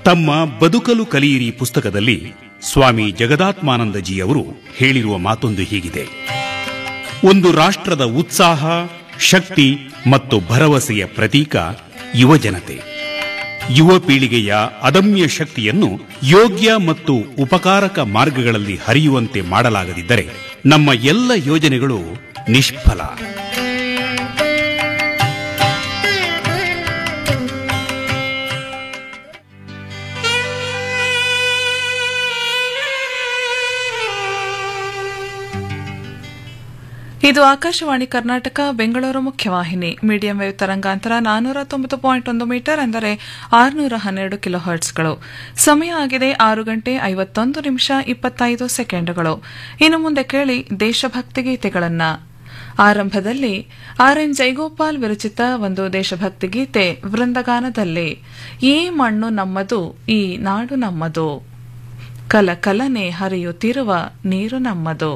ತಮ್ಮ ಬದುಕಲು ಕಲಿಯಿರಿ ಪುಸ್ತಕದಲ್ಲಿ ಸ್ವಾಮಿ ಜಗದಾತ್ಮಾನಂದಜಿ ಅವರು ಹೇಳಿರುವ ಮಾತೊಂದು ಹೀಗಿದೆ ಒಂದು ರಾಷ್ಟ್ರದ ಉತ್ಸಾಹ ಶಕ್ತಿ ಮತ್ತು ಭರವಸೆಯ ಪ್ರತೀಕ ಯುವಜನತೆ ಯುವ ಪೀಳಿಗೆಯ ಅದಮ್ಯ ಶಕ್ತಿಯನ್ನು ಯೋಗ್ಯ ಮತ್ತು ಉಪಕಾರಕ ಮಾರ್ಗಗಳಲ್ಲಿ ಹರಿಯುವಂತೆ ಮಾಡಲಾಗದಿದ್ದರೆ ನಮ್ಮ ಎಲ್ಲ ಯೋಜನೆಗಳು ನಿಷ್ಫಲ ಇದು ಆಕಾಶವಾಣಿ ಕರ್ನಾಟಕ ಬೆಂಗಳೂರು ಮುಖ್ಯವಾಹಿನಿ ಮೀಡಿಯಂ ವೇವ್ ತರಂಗಾಂತರ ನಾನೂರ ತೊಂಬತ್ತು ಪಾಯಿಂಟ್ ಒಂದು ಮೀಟರ್ ಅಂದರೆ ಆರುನೂರ ಹನ್ನೆರಡು ಕಿಲೋ ಹರ್ಟ್ಸ್ಗಳು ಸಮಯ ಆಗಿದೆ ಆರು ಗಂಟೆ ಐವತ್ತೊಂದು ನಿಮಿಷ ಇಪ್ಪತ್ತೈದು ಸೆಕೆಂಡುಗಳು ಇನ್ನು ಮುಂದೆ ಕೇಳಿ ದೇಶಭಕ್ತಿ ಗೀತೆಗಳನ್ನ ಆರಂಭದಲ್ಲಿ ಆರ್ ಎನ್ ಜೈಗೋಪಾಲ್ ವಿರಚಿತ ಒಂದು ದೇಶಭಕ್ತಿ ಗೀತೆ ವೃಂದಗಾನದಲ್ಲಿ ಈ ಮಣ್ಣು ನಮ್ಮದು ಈ ನಾಡು ನಮ್ಮದು ಕಲ ಕಲನೆ ಹರಿಯುತ್ತಿರುವ ನೀರು ನಮ್ಮದು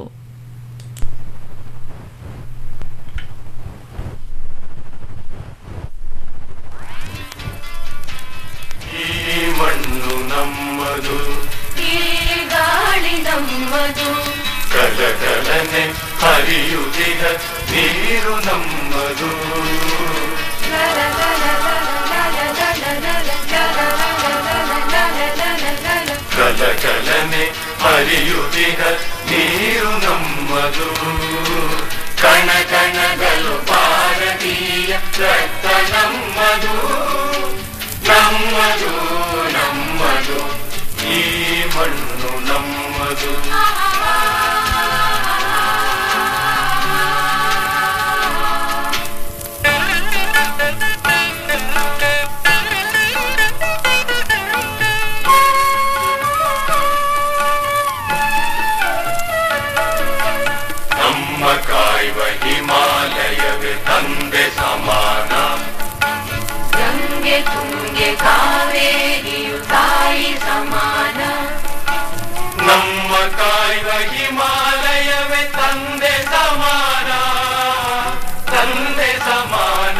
ಈ ಮಣ್ಣು ನಮ್ಮದು ಈ ಗಾಳಿ ನಮ್ಮದು ಕಲಕಲನೆ ಹರಿಯುತ್ತಿದ ನೀರು ನಮ್ಮದು ಕಲಕಲನೆ ಹರಿಯುತ್ತಿದ ನೀರು ನಮ್ಮದು ಕಣ ಕಣಗಳು ಭಾರತೀಯ ರಕ್ತ ನಮ್ಮದು ನಮ್ಮದು ನಮ್ಮದು ಈ ಮಣ್ಣು ನಮ್ಮದು ನಮ್ಮ ಕಾಯುವ ಹಿಮಾಲಯವೇ ತಂದೆ ಸಮಾನ ಗಂಗೆ ತುಂಗೆ ಕಾವೇರಿಯು ತಾಯಿ ಸಮಾನ ನಮ್ಮ ಕಾಯುವ ಹಿಮಾಲಯವೇ ತಂದೆ ಸಮಾನ ತಂದೆ ಸಮಾನ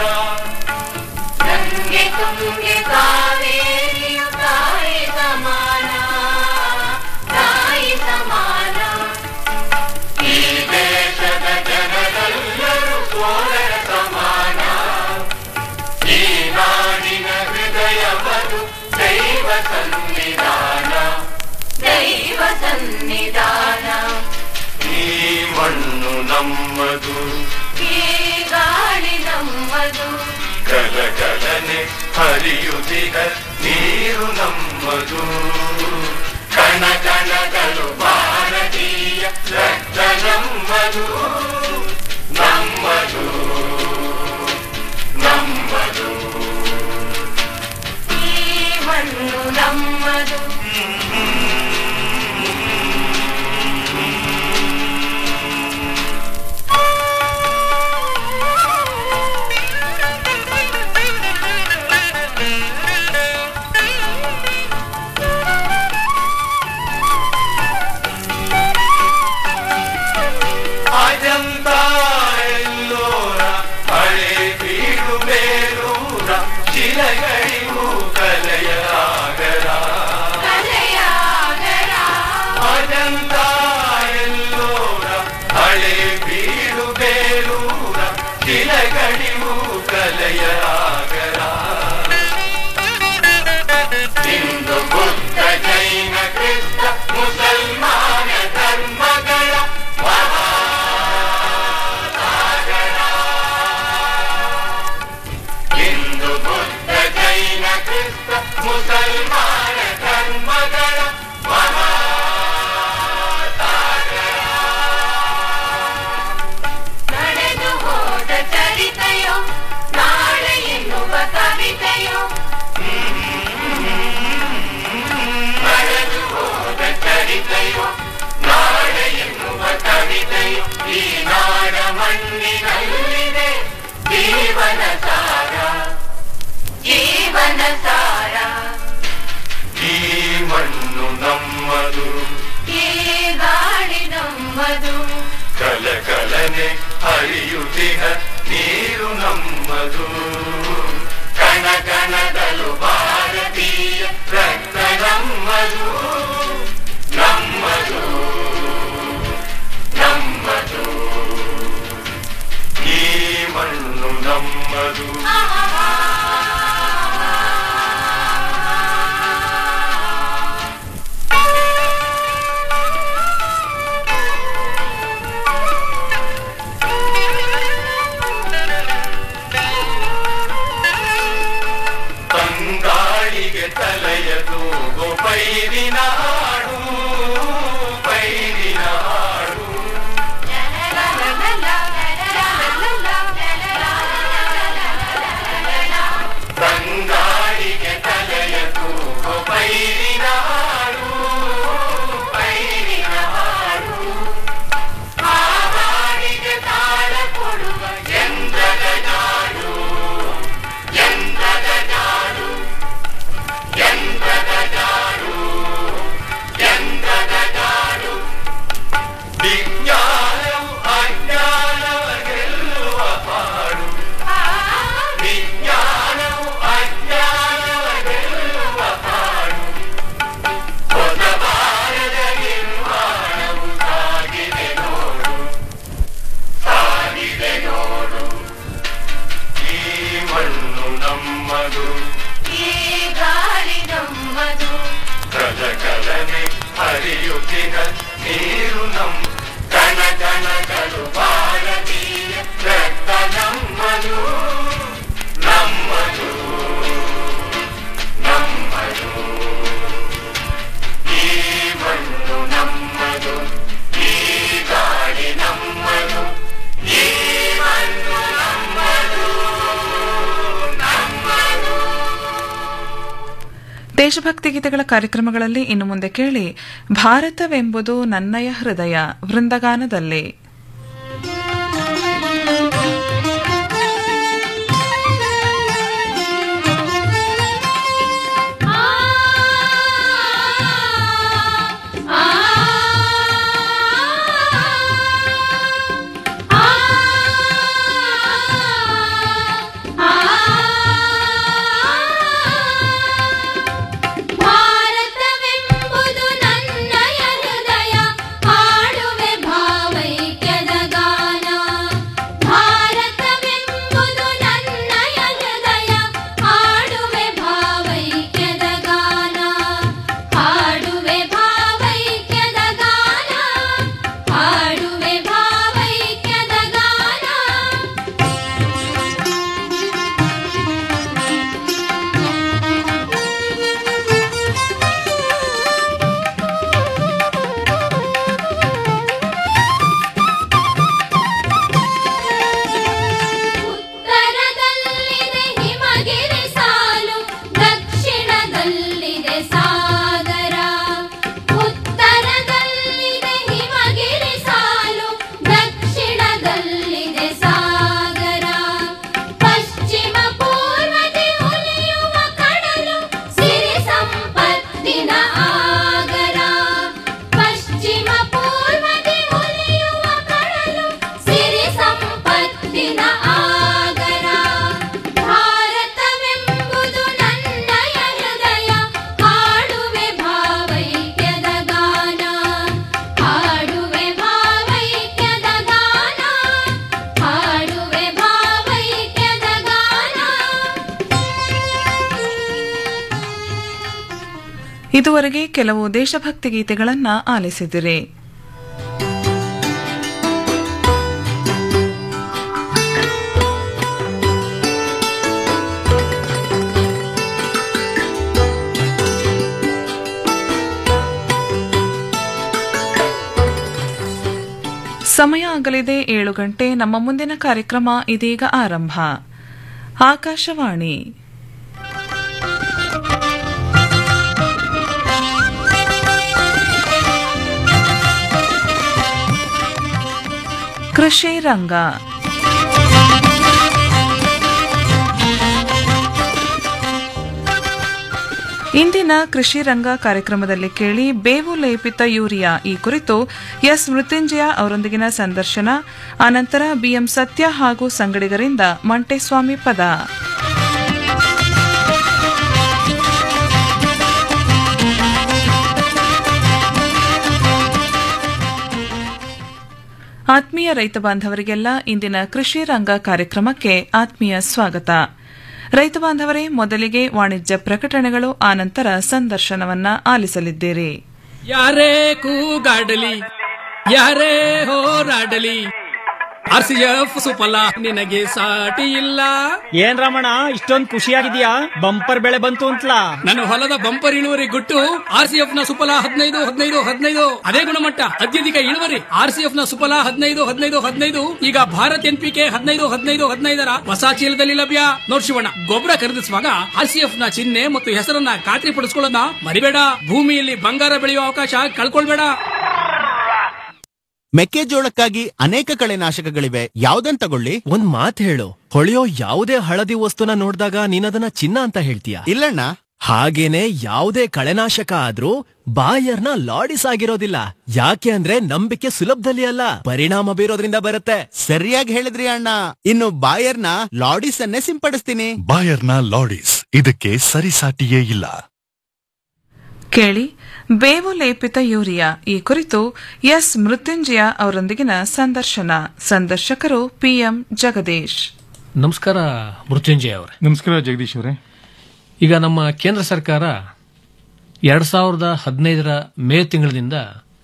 ಗಂಗೆ ತುಂಗೆ ಕಾವೇರಿಯು ತಾಯಿ ಸಮಾನ ತಾಯಿ ಸಮಾನ ಈ ದೇಶದ ಜನರೆಲ್ಲರೂ ಸೋದರ ಸಮಾನ ಈ ನಾಡಿನ ಹೃದಯವದು ದೈವ ಸನ್ನಿಧಾನ ದೈವ ಸನ್ನಿಧಾನ ಈ ಮಣ್ಣು ನಮ್ಮದು ಈ ಗಾಳಿ ನಮ್ಮದು ಕಲಕಲನೆ ಹರಿಯುತ್ತಿದ ನೀರು ನಮ್ಮದು ಕಣ ಕಣಗಳು ಭಾರತೀಯ ರಕ್ತ ನಮ್ಮದು ನಮ್ಮದು ನಮ್ಮದು ಈ ಮಣ್ಣು ನಮ್ಮದು ಅಜಂತ ಎಲ್ಲೋರ ಹಳೆ ಬೀಡು ಬೇರೂರ ಶಿಲೆಗಳಿಗೂ ಕಲೆಯ ಆಗರ ಕಲೆಯಾಗರ ಅಜಂತ ಎಲ್ಲೋರ ಹಳೆ ಬೀಡು ಬೇರೂರ ಶಿಲೆಗಳಿಗೂ ಕಲೆಯ ಆಗರ ಹಿಂದೂ ಬುದ್ಧ ಜೈನ ಕ್ರಿಸ್ತ ಮುಸಲ್ಮಾನ ಧರ್ಮಗಳ ಹಿಂದೂ ಬುದ್ಧ ಜೈನ ಕ್ರಿಸ್ತ ಮುಸಲ್ಮಾನ ಧರ್ಮಗಳ ನಡೆದು ಹೋದ ಚರಿತೆಯೋ ನಾಳೆ ಎನ್ನುವ ಕವಿತೆಯೋ ನಡೆದು ಹೋದ ಚರಿತೆಯೋ ನಾಳೆ ಎನ್ನುವ ಕವಿತೆಯೋ ಈ ನಾಡ ಮಣ್ಣಿನಲ್ಲಿದೆ ಜೀವನ ಸಾರ ಜೀವನ ಸಾರ ಈ ಮಣ್ಣು ನಮ್ಮದು ಈ ಗಾಳಿ ನಮ್ಮದು ಕಲಕಲನೆ ಹರಿಯುತ್ತಿನ ನೀರು ನಮ್ಮದು ಕಣ ಕಣದಲು ಭಾರತೀಯ ರಕ್ತ ನಮ್ಮದು ನಮ್ಮದು ನಮ್ಮದು ಈ ಮಣ್ಣು ನಮ್ಮದು ತಂಗಾಳಿಗೆ ತಲೆಯ ತೂಗು ಪೈರಿನ ಹಾಡು ಪೈರಿನ ಹಾಡು ತಂಗಾಳಿಗೆ ತಲೆಯ ತೂಗು ಪೈರಿನ ಹಾಡು ಪೈರಿನ ಹಾಡು ಆ ಹಾಡಿಗೆ ತಾಳ ಕೊಡುವ ಯಂತ್ರದ ಜಾಡು ಯಂತ್ರದ ಜಾಡು ಯಂತ್ರದ ಜಾಡು ಯಂತ್ರದ ಜಾಡು ವಿಜ್ಞಾನವು ಅಜ್ಞಾನವ ಗೆಲ್ಲುವ ಹಾಡು ವಿಜ್ಞಾನವು ಅಜ್ಞಾನವ ಗೆಲ್ಲುವ ಹಾಡು ಹೊಸ ಭಾರತ ನಿರ್ಮಾಣವು ಸಾಗಿದೆ ನೋಡು ಸಾಗಿದೆ ನೋಡು ಈ ಮಣ್ಣು ನಮ್ಮದು ಈ ಗಾಳಿ ನಮ್ಮದು ಕಲ ಕಲನೆ ಹರಿಯುತ್ತಿನ ನೀರು ನಮ್ ಕಣ ಕಣಗಳು ಭಾರತೀಯ ರಕ್ತ ನಮ್ಮದು ನಮ್ಮದು ನಮ್ಮದು ಈ ಮಣ್ಣು ನಮ್ಮದು ಈ ಗಾಳಿ ನಮ್ಮದು ಈ ಮಣ್ಣು ನಮ್ಮದು ನಮ್ಮದು ದೇಶಭಕ್ತಿ ಗೀತೆಗಳ ಕಾರ್ಯಕ್ರಮಗಳಲ್ಲಿ ಇನ್ನು ಮುಂದೆ ಕೇಳಿ ಭಾರತವೆಂಬುದು ನನ್ನಯ ಹೃದಯ ವೃಂದಗಾನದಲ್ಲಿ ಭಾರತವೆಂಬುದು ನನ್ನಯ ಹೃದಯ ಹಾಡುವೆ ಭಾವೈಕ್ಯದ ಗಾನ ಭಾರತವೆಂಬುದು ನನ್ನಯ ಹೃದಯ ಹಾಡುವೆ ಭಾವೈಕ್ಯದ ಗಾನ ಹಾಡುವೆ ಭಾವೈಕ್ಯದ ಗಾನ ಹಾಡುವೆ ಭಾವೈಕ್ಯದ ಗಾನ ಉತ್ತರದಲ್ಲಿದೆ ಹಿಮಗಿರಿ ಸಾಲು ದಕ್ಷಿಣದಲ್ಲಿದೆ ಸಾಗರ ಉತ್ತರದಲ್ಲಿದೆ ಹಿಮಗಿರಿ ಸಾಲು ದಕ್ಷಿಣದಲ್ಲಿದೆ ಸಾಗರ ಪಶ್ಚಿಮ ಪೂರ್ವದಿ ಉಲಿಯುವ ಕಡಲು ಸಿರಿ ಸಂಪತ್ತಿನ ಆಗರ ಪಶ್ಚಿಮ ಪೂರ್ವದಿ ಉಲಿಯುವ ಕಡಲು ಸಿರಿ ಸಂಪತ್ತಿನ ಆಗರ ಭಾರತವೆಂಬುದು ನನ್ನಯ ಹೃದಯ ಹಾಡುವೆ ಭಾವೈಕ್ಯದ ಗಾನ ಹಾಡುವೆ ಭಾವೈಕ್ಯದ ಗಾನ ಹಾಡುವೆ ಭಾವೈಕ್ಯದ ಗಾನ ಇದುವರೆಗೆ ಕೆಲವು ದೇಶಭಕ್ತಿ ಗೀತೆಗಳನ್ನ ಆಲಿಸಿದಿರಿ ಸಮಯ ಆಗಲಿದೆ ಏಳು ಗಂಟೆ ನಮ್ಮ ಮುಂದಿನ ಕಾರ್ಯಕ್ರಮ ಇದೀಗ ಆರಂಭ ಆಕಾಶವಾಣಿ ಕೃಷಿ ರಂಗ ಇಂದಿನ ಕೃಷಿ ರಂಗ ಕಾರ್ಯಕ್ರಮದಲ್ಲಿ ಕೇಳಿ ಬೇವು ಲೇಪಿತ ಯೂರಿಯಾ ಈ ಕುರಿತು ಎಸ್ ಮೃತ್ಯುಂಜಯ ಅವರೊಂದಿಗಿನ ಸಂದರ್ಶನ ಅನಂತರ ಬಿಎಂ ಸತ್ಯ ಹಾಗೂ ಸಂಗಡಿಗರಿಂದ ಮಂಟೇಸ್ವಾಮಿ ಪದ ಆತ್ಮೀಯ ರೈತ ಬಾಂಧವರಿಗೆಲ್ಲ ಇಂದಿನ ಕೃಷಿ ರಂಗ ಕಾರ್ಯಕ್ರಮಕ್ಕೆ ಆತ್ಮೀಯ ಸ್ವಾಗತ ರೈತ ಬಾಂಧವರೇ ಮೊದಲಿಗೆ ವಾಣಿಜ್ಯ ಪ್ರಕಟಣೆಗಳು ಆನಂತರ ಸಂದರ್ಶನವನ್ನ ಆಲಿಸಲಿದ್ದೀರಿ ಯಾರೇ ಕೂಗಾಡಲಿ ಯಾರೇ ಹೋರಾಡಲಿ ಆರ್ ಸಿ ಎಫ್ ಸುಫಲ ನಿನಗೆ ಸಾಟಿ ಇಲ್ಲ ಏನ್ ರಮಣ ಇಷ್ಟೊಂದ್ ಖುಷಿಯಾಗಿದ್ಯಾ ಬಂಪರ್ ಬೆಳೆ ಬಂತು ಅಂತಲಾ ನನ್ನ ಹೊಲದ ಬಂಪರ್ ಇಳುವರಿ ಗುಟ್ಟು ಆರ್ ಸಿ ಎಫ್ ನ ಸುಫಲ ಹದಿನೈದು ಹದಿನೈದು ಹದಿನೈದು ಅದೇ ಗುಣಮಟ್ಟ ಅತ್ಯಧಿಕ ಇಳುವರಿ ಆರ್ ಸಿ ಎಫ್ ನ ಸುಫಲ ಹದಿನೈದು ಹದಿನೈದು ಹದಿನೈದು ಈಗ ಭಾರತ್ ಎನ್ ಪಿ ಕೆ ಹದಿನೈದು ಹದಿನೈದು ಹದಿನೈದರ ಹೊಸ ಚೀಲದಲ್ಲಿ ಲಭ್ಯ ನೋಡ್ ಶಿವಣ್ಣ ಗೊಬ್ಬರ ಖರೀದಿಸುವಾಗ ಆರ್ ಸಿ ಎಫ್ ನ ಚಿಹ್ನೆ ಮತ್ತು ಹೆಸರನ್ನ ಖಾತ್ರಿ ಪಡಿಸ್ಕೊಳ್ಳೋದನ್ನ ಮರಿಬೇಡ ಭೂಮಿಯಲ್ಲಿ ಬಂಗಾರ ಬೆಳೆಯುವ ಅವಕಾಶ ಕಳ್ಕೊಳ್ಬೇಡ ಮೆಕ್ಕೆಜೋಳಕ್ಕಾಗಿ ಅನೇಕ ಕಳೆನಾಶಕಗಳಿವೆ ಯಾವ್ದನ್ ತಗೊಳ್ಳಿ ಒಂದ್ ಮಾತ್ ಹೇಳು ಹೊಳೆಯೋ ಯಾವುದೇ ಹಳದಿ ವಸ್ತುನ ನೋಡಿದಾಗ ನೀನದನ್ನ ಚಿನ್ನ ಅಂತ ಹೇಳ್ತೀಯ ಇಲ್ಲಣ್ಣ ಹಾಗೇನೆ ಯಾವುದೇ ಕಳೆನಾಶಕ ಆದ್ರೂ ಬಾಯರ್ನ ಲಾಡಿಸ್ ಆಗಿರೋದಿಲ್ಲ ಯಾಕೆ ಅಂದ್ರೆ ನಂಬಿಕೆ ಸುಲಭದಲ್ಲಿ ಅಲ್ಲ ಪರಿಣಾಮ ಬೀರೋದ್ರಿಂದ ಬರುತ್ತೆ ಸರಿಯಾಗಿ ಹೇಳಿದ್ರಿ ಅಣ್ಣ ಇನ್ನು ಬಾಯರ್ನ ಲಾಡಿಸ್ ಅನ್ನೇ ಸಿಂಪಡಿಸ್ತೀನಿ ಬಾಯರ್ನ ಲಾಡಿಸ್ ಇದಕ್ಕೆ ಸರಿಸಾಟಿಯೇ ಇಲ್ಲ ಕೇಳಿ ಬೇವು ಲೇಪಿತ ಯೂರಿಯಾ ಈ ಕುರಿತು ಎಸ್ ಮೃತ್ಯುಂಜಯ ಅವರೊಂದಿಗಿನ ಸಂದರ್ಶನ ಸಂದರ್ಶಕರು ಪಿಎಂ ಜಗದೀಶ್ ನಮಸ್ಕಾರ ಮೃತ್ಯುಂಜಯ ಅವರೇ ನಮಸ್ಕಾರ ಜಗದೀಶ್ ಅವರೇ ಈಗ ನಮ್ಮ ಕೇಂದ್ರ ಸರ್ಕಾರ ಎರಡು ಸಾವಿರದ ಹದಿನೈದರ ಮೇ ತಿಂಗಳಿನಿಂದ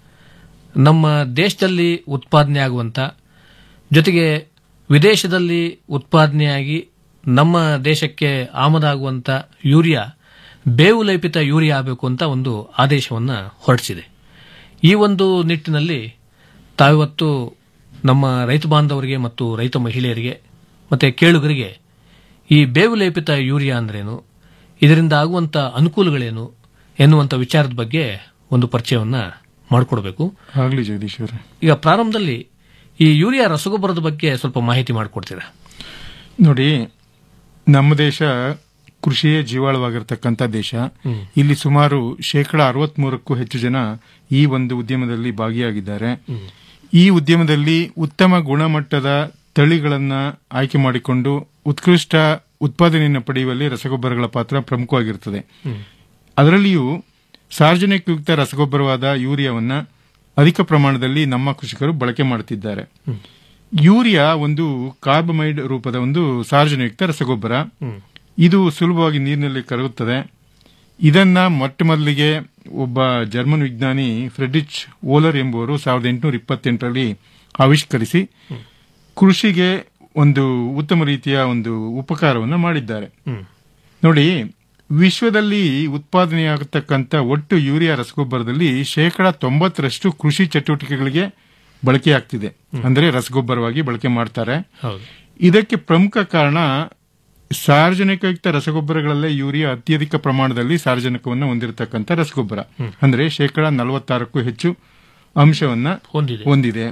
ನಮ್ಮ ದೇಶದಲ್ಲಿ ಉತ್ಪಾದನೆ ಆಗುವಂಥ ಜೊತೆಗೆ ವಿದೇಶದಲ್ಲಿ ಉತ್ಪಾದನೆಯಾಗಿ ನಮ್ಮ ದೇಶಕ್ಕೆ ಆಮದಾಗುವಂಥ ಯೂರಿಯಾ ಬೇವು ಲೇಪಿತ ಯೂರಿಯಾ ಆಗಬೇಕು ಅಂತ ಒಂದು ಆದೇಶವನ್ನು ಹೊರಡಿಸಿದೆ ಈ ಒಂದು ನಿಟ್ಟಿನಲ್ಲಿ ತಾವಿವತ್ತು ನಮ್ಮ ರೈತ ಬಾಂಧವರಿಗೆ ಮತ್ತು ರೈತ ಮಹಿಳೆಯರಿಗೆ ಮತ್ತು ಕೇಳುಗರಿಗೆ ಈ ಬೇವು ಲೇಪಿತ ಯೂರಿಯಾ ಅಂದ್ರೇನು ಇದರಿಂದ ಆಗುವಂಥ ಅನುಕೂಲಗಳೇನು ಎನ್ನುವಂಥ ವಿಚಾರದ ಬಗ್ಗೆ ಒಂದು ಪರಿಚಯವನ್ನು ಮಾಡಿಕೊಡ್ಬೇಕು ಆಗ್ಲಿ ಜಗದೀಶ್ ಅವರೇ ಈಗ ಪ್ರಾರಂಭದಲ್ಲಿ ಈ ಯೂರಿಯಾ ರಸಗೊಬ್ಬರದ ಬಗ್ಗೆ ಸ್ವಲ್ಪ ಮಾಹಿತಿ ಮಾಡಿಕೊಡ್ತೀರಾ ನೋಡಿ ನಮ್ಮ ದೇಶ ಕೃಷಿಯೇ ಜೀವಾಳವಾಗಿರ್ತಕ್ಕಂಥ ದೇಶ ಇಲ್ಲಿ ಸುಮಾರು ಶೇಕಡ ಅರವತ್ಮೂರಕ್ಕೂ ಹೆಚ್ಚು ಜನ ಈ ಒಂದು ಉದ್ಯಮದಲ್ಲಿ ಭಾಗಿಯಾಗಿದ್ದಾರೆ ಈ ಉದ್ಯಮದಲ್ಲಿ ಉತ್ತಮ ಗುಣಮಟ್ಟದ ತಳಿಗಳನ್ನ ಆಯ್ಕೆ ಮಾಡಿಕೊಂಡು ಉತ್ಕೃಷ್ಟ ಉತ್ಪಾದನೆಯನ್ನು ಪಡೆಯುವಲ್ಲಿ ರಸಗೊಬ್ಬರಗಳ ಪಾತ್ರ ಪ್ರಮುಖವಾಗಿರುತ್ತದೆ ಅದರಲ್ಲಿಯೂ ಸಾರ್ವಜನಿಕಯುಕ್ತ ರಸಗೊಬ್ಬರವಾದ ಯೂರಿಯಾವನ್ನ ಅಧಿಕ ಪ್ರಮಾಣದಲ್ಲಿ ನಮ್ಮ ಕೃಷಿಕರು ಬಳಕೆ ಮಾಡುತ್ತಿದ್ದಾರೆ ಯೂರಿಯಾ ಒಂದು ಕಾರ್ಬಮೈಡ್ ರೂಪದ ಒಂದು ಸಾರ್ವಜನಿಕಯುಕ್ತ ರಸಗೊಬ್ಬರ ಇದು ಸುಲಭವಾಗಿ ನೀರಿನಲ್ಲಿ ಕರಗುತ್ತದೆ ಇದನ್ನ ಮೊಟ್ಟ ಮೊದಲಿಗೆ ಒಬ್ಬ ಜರ್ಮನ್ ವಿಜ್ಞಾನಿ ಫ್ರೆಡ್ರಿಚ್ ಓಲರ್ ಎಂಬುವರು ಸಾವಿರದ ಎಂಟುನೂರ ಇಪ್ಪತ್ತೆಂಟರಲ್ಲಿ ಆವಿಷ್ಕರಿಸಿ ಕೃಷಿಗೆ ಒಂದು ಉತ್ತಮ ರೀತಿಯ ಒಂದು ಉಪಕಾರವನ್ನು ಮಾಡಿದ್ದಾರೆ ನೋಡಿ ವಿಶ್ವದಲ್ಲಿ ಉತ್ಪಾದನೆಯಾಗತಕ್ಕಂಥ ಒಟ್ಟು ಯೂರಿಯಾ ರಸಗೊಬ್ಬರದಲ್ಲಿ ಶೇಕಡ ತೊಂಬತ್ತರಷ್ಟು ಕೃಷಿ ಚಟುವಟಿಕೆಗಳಿಗೆ ಬಳಕೆಯಾಗ್ತಿದೆ ಅಂದರೆ ರಸಗೊಬ್ಬರವಾಗಿ ಬಳಕೆ ಮಾಡ್ತಾರೆ ಹೌದು ಇದಕ್ಕೆ ಪ್ರಮುಖ ಕಾರಣ ಸಾರ್ವಜನಿಕಯುಕ್ತ ರಸಗೊಬ್ಬರಗಳಲ್ಲೇ ಯೂರಿಯಾ ಅತ್ಯಧಿಕ ಪ್ರಮಾಣದಲ್ಲಿ ಸಾರ್ವಜನಿಕವನ್ನು ಹೊಂದಿರತಕ್ಕಂಥ ರಸಗೊಬ್ಬರ ಅಂದ್ರೆ ಶೇಕಡ ನಲವತ್ತಾರಕ್ಕೂ ಹೆಚ್ಚು ಅಂಶವನ್ನ ಹೊಂದಿದೆ ಹೊಂದಿದೆ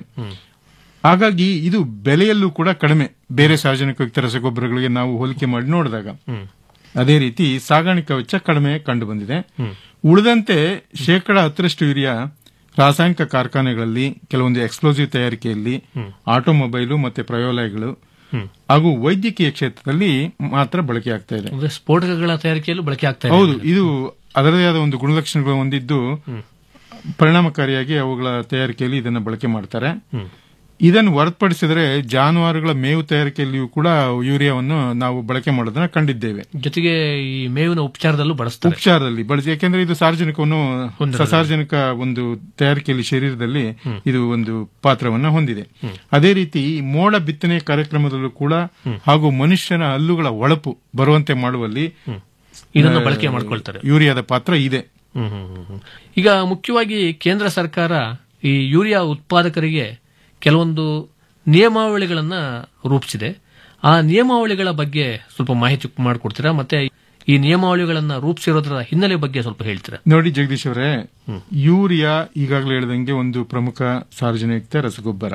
ಹಾಗಾಗಿ ಇದು ಬೆಲೆಯಲ್ಲೂ ಕೂಡ ಕಡಿಮೆ ಬೇರೆ ಸಾರ್ವಜನಿಕಯುಕ್ತ ರಸಗೊಬ್ಬರಗಳಿಗೆ ನಾವು ಹೋಲಿಕೆ ಮಾಡಿ ನೋಡಿದಾಗ ಅದೇ ರೀತಿ ಸಾಗಾಣಿಕಾ ವೆಚ್ಚ ಕಡಿಮೆ ಕಂಡು ಬಂದಿದೆ ಉಳಿದಂತೆ ಶೇಕಡ ಹತ್ತರಷ್ಟು ಯೂರಿಯಾ ರಾಸಾಯನಿಕ ಕಾರ್ಖಾನೆಗಳಲ್ಲಿ ಕೆಲವೊಂದು ಎಕ್ಸ್ಪ್ಲೋಸಿವ್ ತಯಾರಿಕೆಯಲ್ಲಿ ಆಟೋಮೊಬೈಲು ಮತ್ತೆ ಪ್ರಯೋಗಾಲಯಗಳು ಹಾಗೂ ವೈದ್ಯಕೀಯ ಕ್ಷೇತ್ರದಲ್ಲಿ ಮಾತ್ರ ಬಳಕೆ ಆಗ್ತಾ ಇದೆ ಅಂದ್ರೆ ಸ್ಫೋಟಕಗಳ ತಯಾರಿಕೆಯಲ್ಲೂ ಬಳಕೆ ಆಗ್ತಾ ಇದೆ ಹೌದು ಇದು ಅದರದೇ ಆದ ಒಂದು ಗುಣಲಕ್ಷಣಗಳು ಹೊಂದಿದ್ದು ಪರಿಣಾಮಕಾರಿಯಾಗಿ ಅವುಗಳ ತಯಾರಿಕೆಯಲ್ಲಿ ಇದನ್ನು ಬಳಕೆ ಮಾಡ್ತಾರೆ ಇದನ್ನು ಹೊರತುಪಡಿಸಿದರೆ ಜಾನುವಾರುಗಳ ಮೇವು ತಯಾರಿಕೆಯಲ್ಲಿಯೂ ಕೂಡ ಯೂರಿಯಾವನ್ನು ನಾವು ಬಳಕೆ ಮಾಡೋದನ್ನ ಕಂಡಿದ್ದೇವೆ ಜೊತೆಗೆ ಈ ಮೇವಿನ ಉಪಚಾರದಲ್ಲೂ ಬಳಸ್ತಾರೆ ಉಪಚಾರದಲ್ಲಿ ಬಳಸಿ ಯಾಕೆಂದ್ರೆ ಇದು ಸಾರ್ವಜನಿಕವನ್ನು ಸಸಾರ್ವಜನಿಕ ಒಂದು ತಯಾರಿಕೆಯಲ್ಲಿ ಶರೀರದಲ್ಲಿ ಇದು ಒಂದು ಪಾತ್ರವನ್ನ ಹೊಂದಿದೆ ಅದೇ ರೀತಿ ಮೋಡ ಬಿತ್ತನೆ ಕಾರ್ಯಕ್ರಮದಲ್ಲೂ ಕೂಡ ಹಾಗೂ ಮನುಷ್ಯನ ಹಲ್ಲುಗಳ ಒಳಪು ಬರುವಂತೆ ಮಾಡುವಲ್ಲಿ ಇದನ್ನು ಆ, ಬಳಕೆ ಮಾಡ್ಕೊಳ್ತಾರೆ ಯೂರಿಯಾದ ಪಾತ್ರ ಇದೆ ಹ್ಮ್, ಹ್ಮ್, ಹ್ಮ್, ಹ್ಮ್. ಈಗ ಮುಖ್ಯವಾಗಿ ಕೇಂದ್ರ ಸರ್ಕಾರ ಈ ಯೂರಿಯಾ ಉತ್ಪಾದಕರಿಗೆ ಕೆಲವೊಂದು ನಿಯಮಾವಳಿಗಳನ್ನ ರೂಪಿಸಿದೆ ಆ ನಿಯಮಾವಳಿಗಳ ಬಗ್ಗೆ ಸ್ವಲ್ಪ ಮಾಹಿತಿ ಮಾಡಿಕೊಡ್ತೀರಾ ಮತ್ತೆ ಈ ನಿಯಮಾವಳಿಗಳನ್ನ ರೂಪಿಸಿರೋದ್ರ ಹಿನ್ನೆಲೆ ಬಗ್ಗೆ ಸ್ವಲ್ಪ ಹೇಳ್ತೀರಾ ನೋಡಿ ಜಗದೀಶ್ ಅವರೇ ಯೂರಿಯಾ ಈಗಾಗಲೇ ಹೇಳಿದಂಗೆ ಒಂದು ಪ್ರಮುಖ ಸಾರ್ವಜನಿಕ ರಸಗೊಬ್ಬರ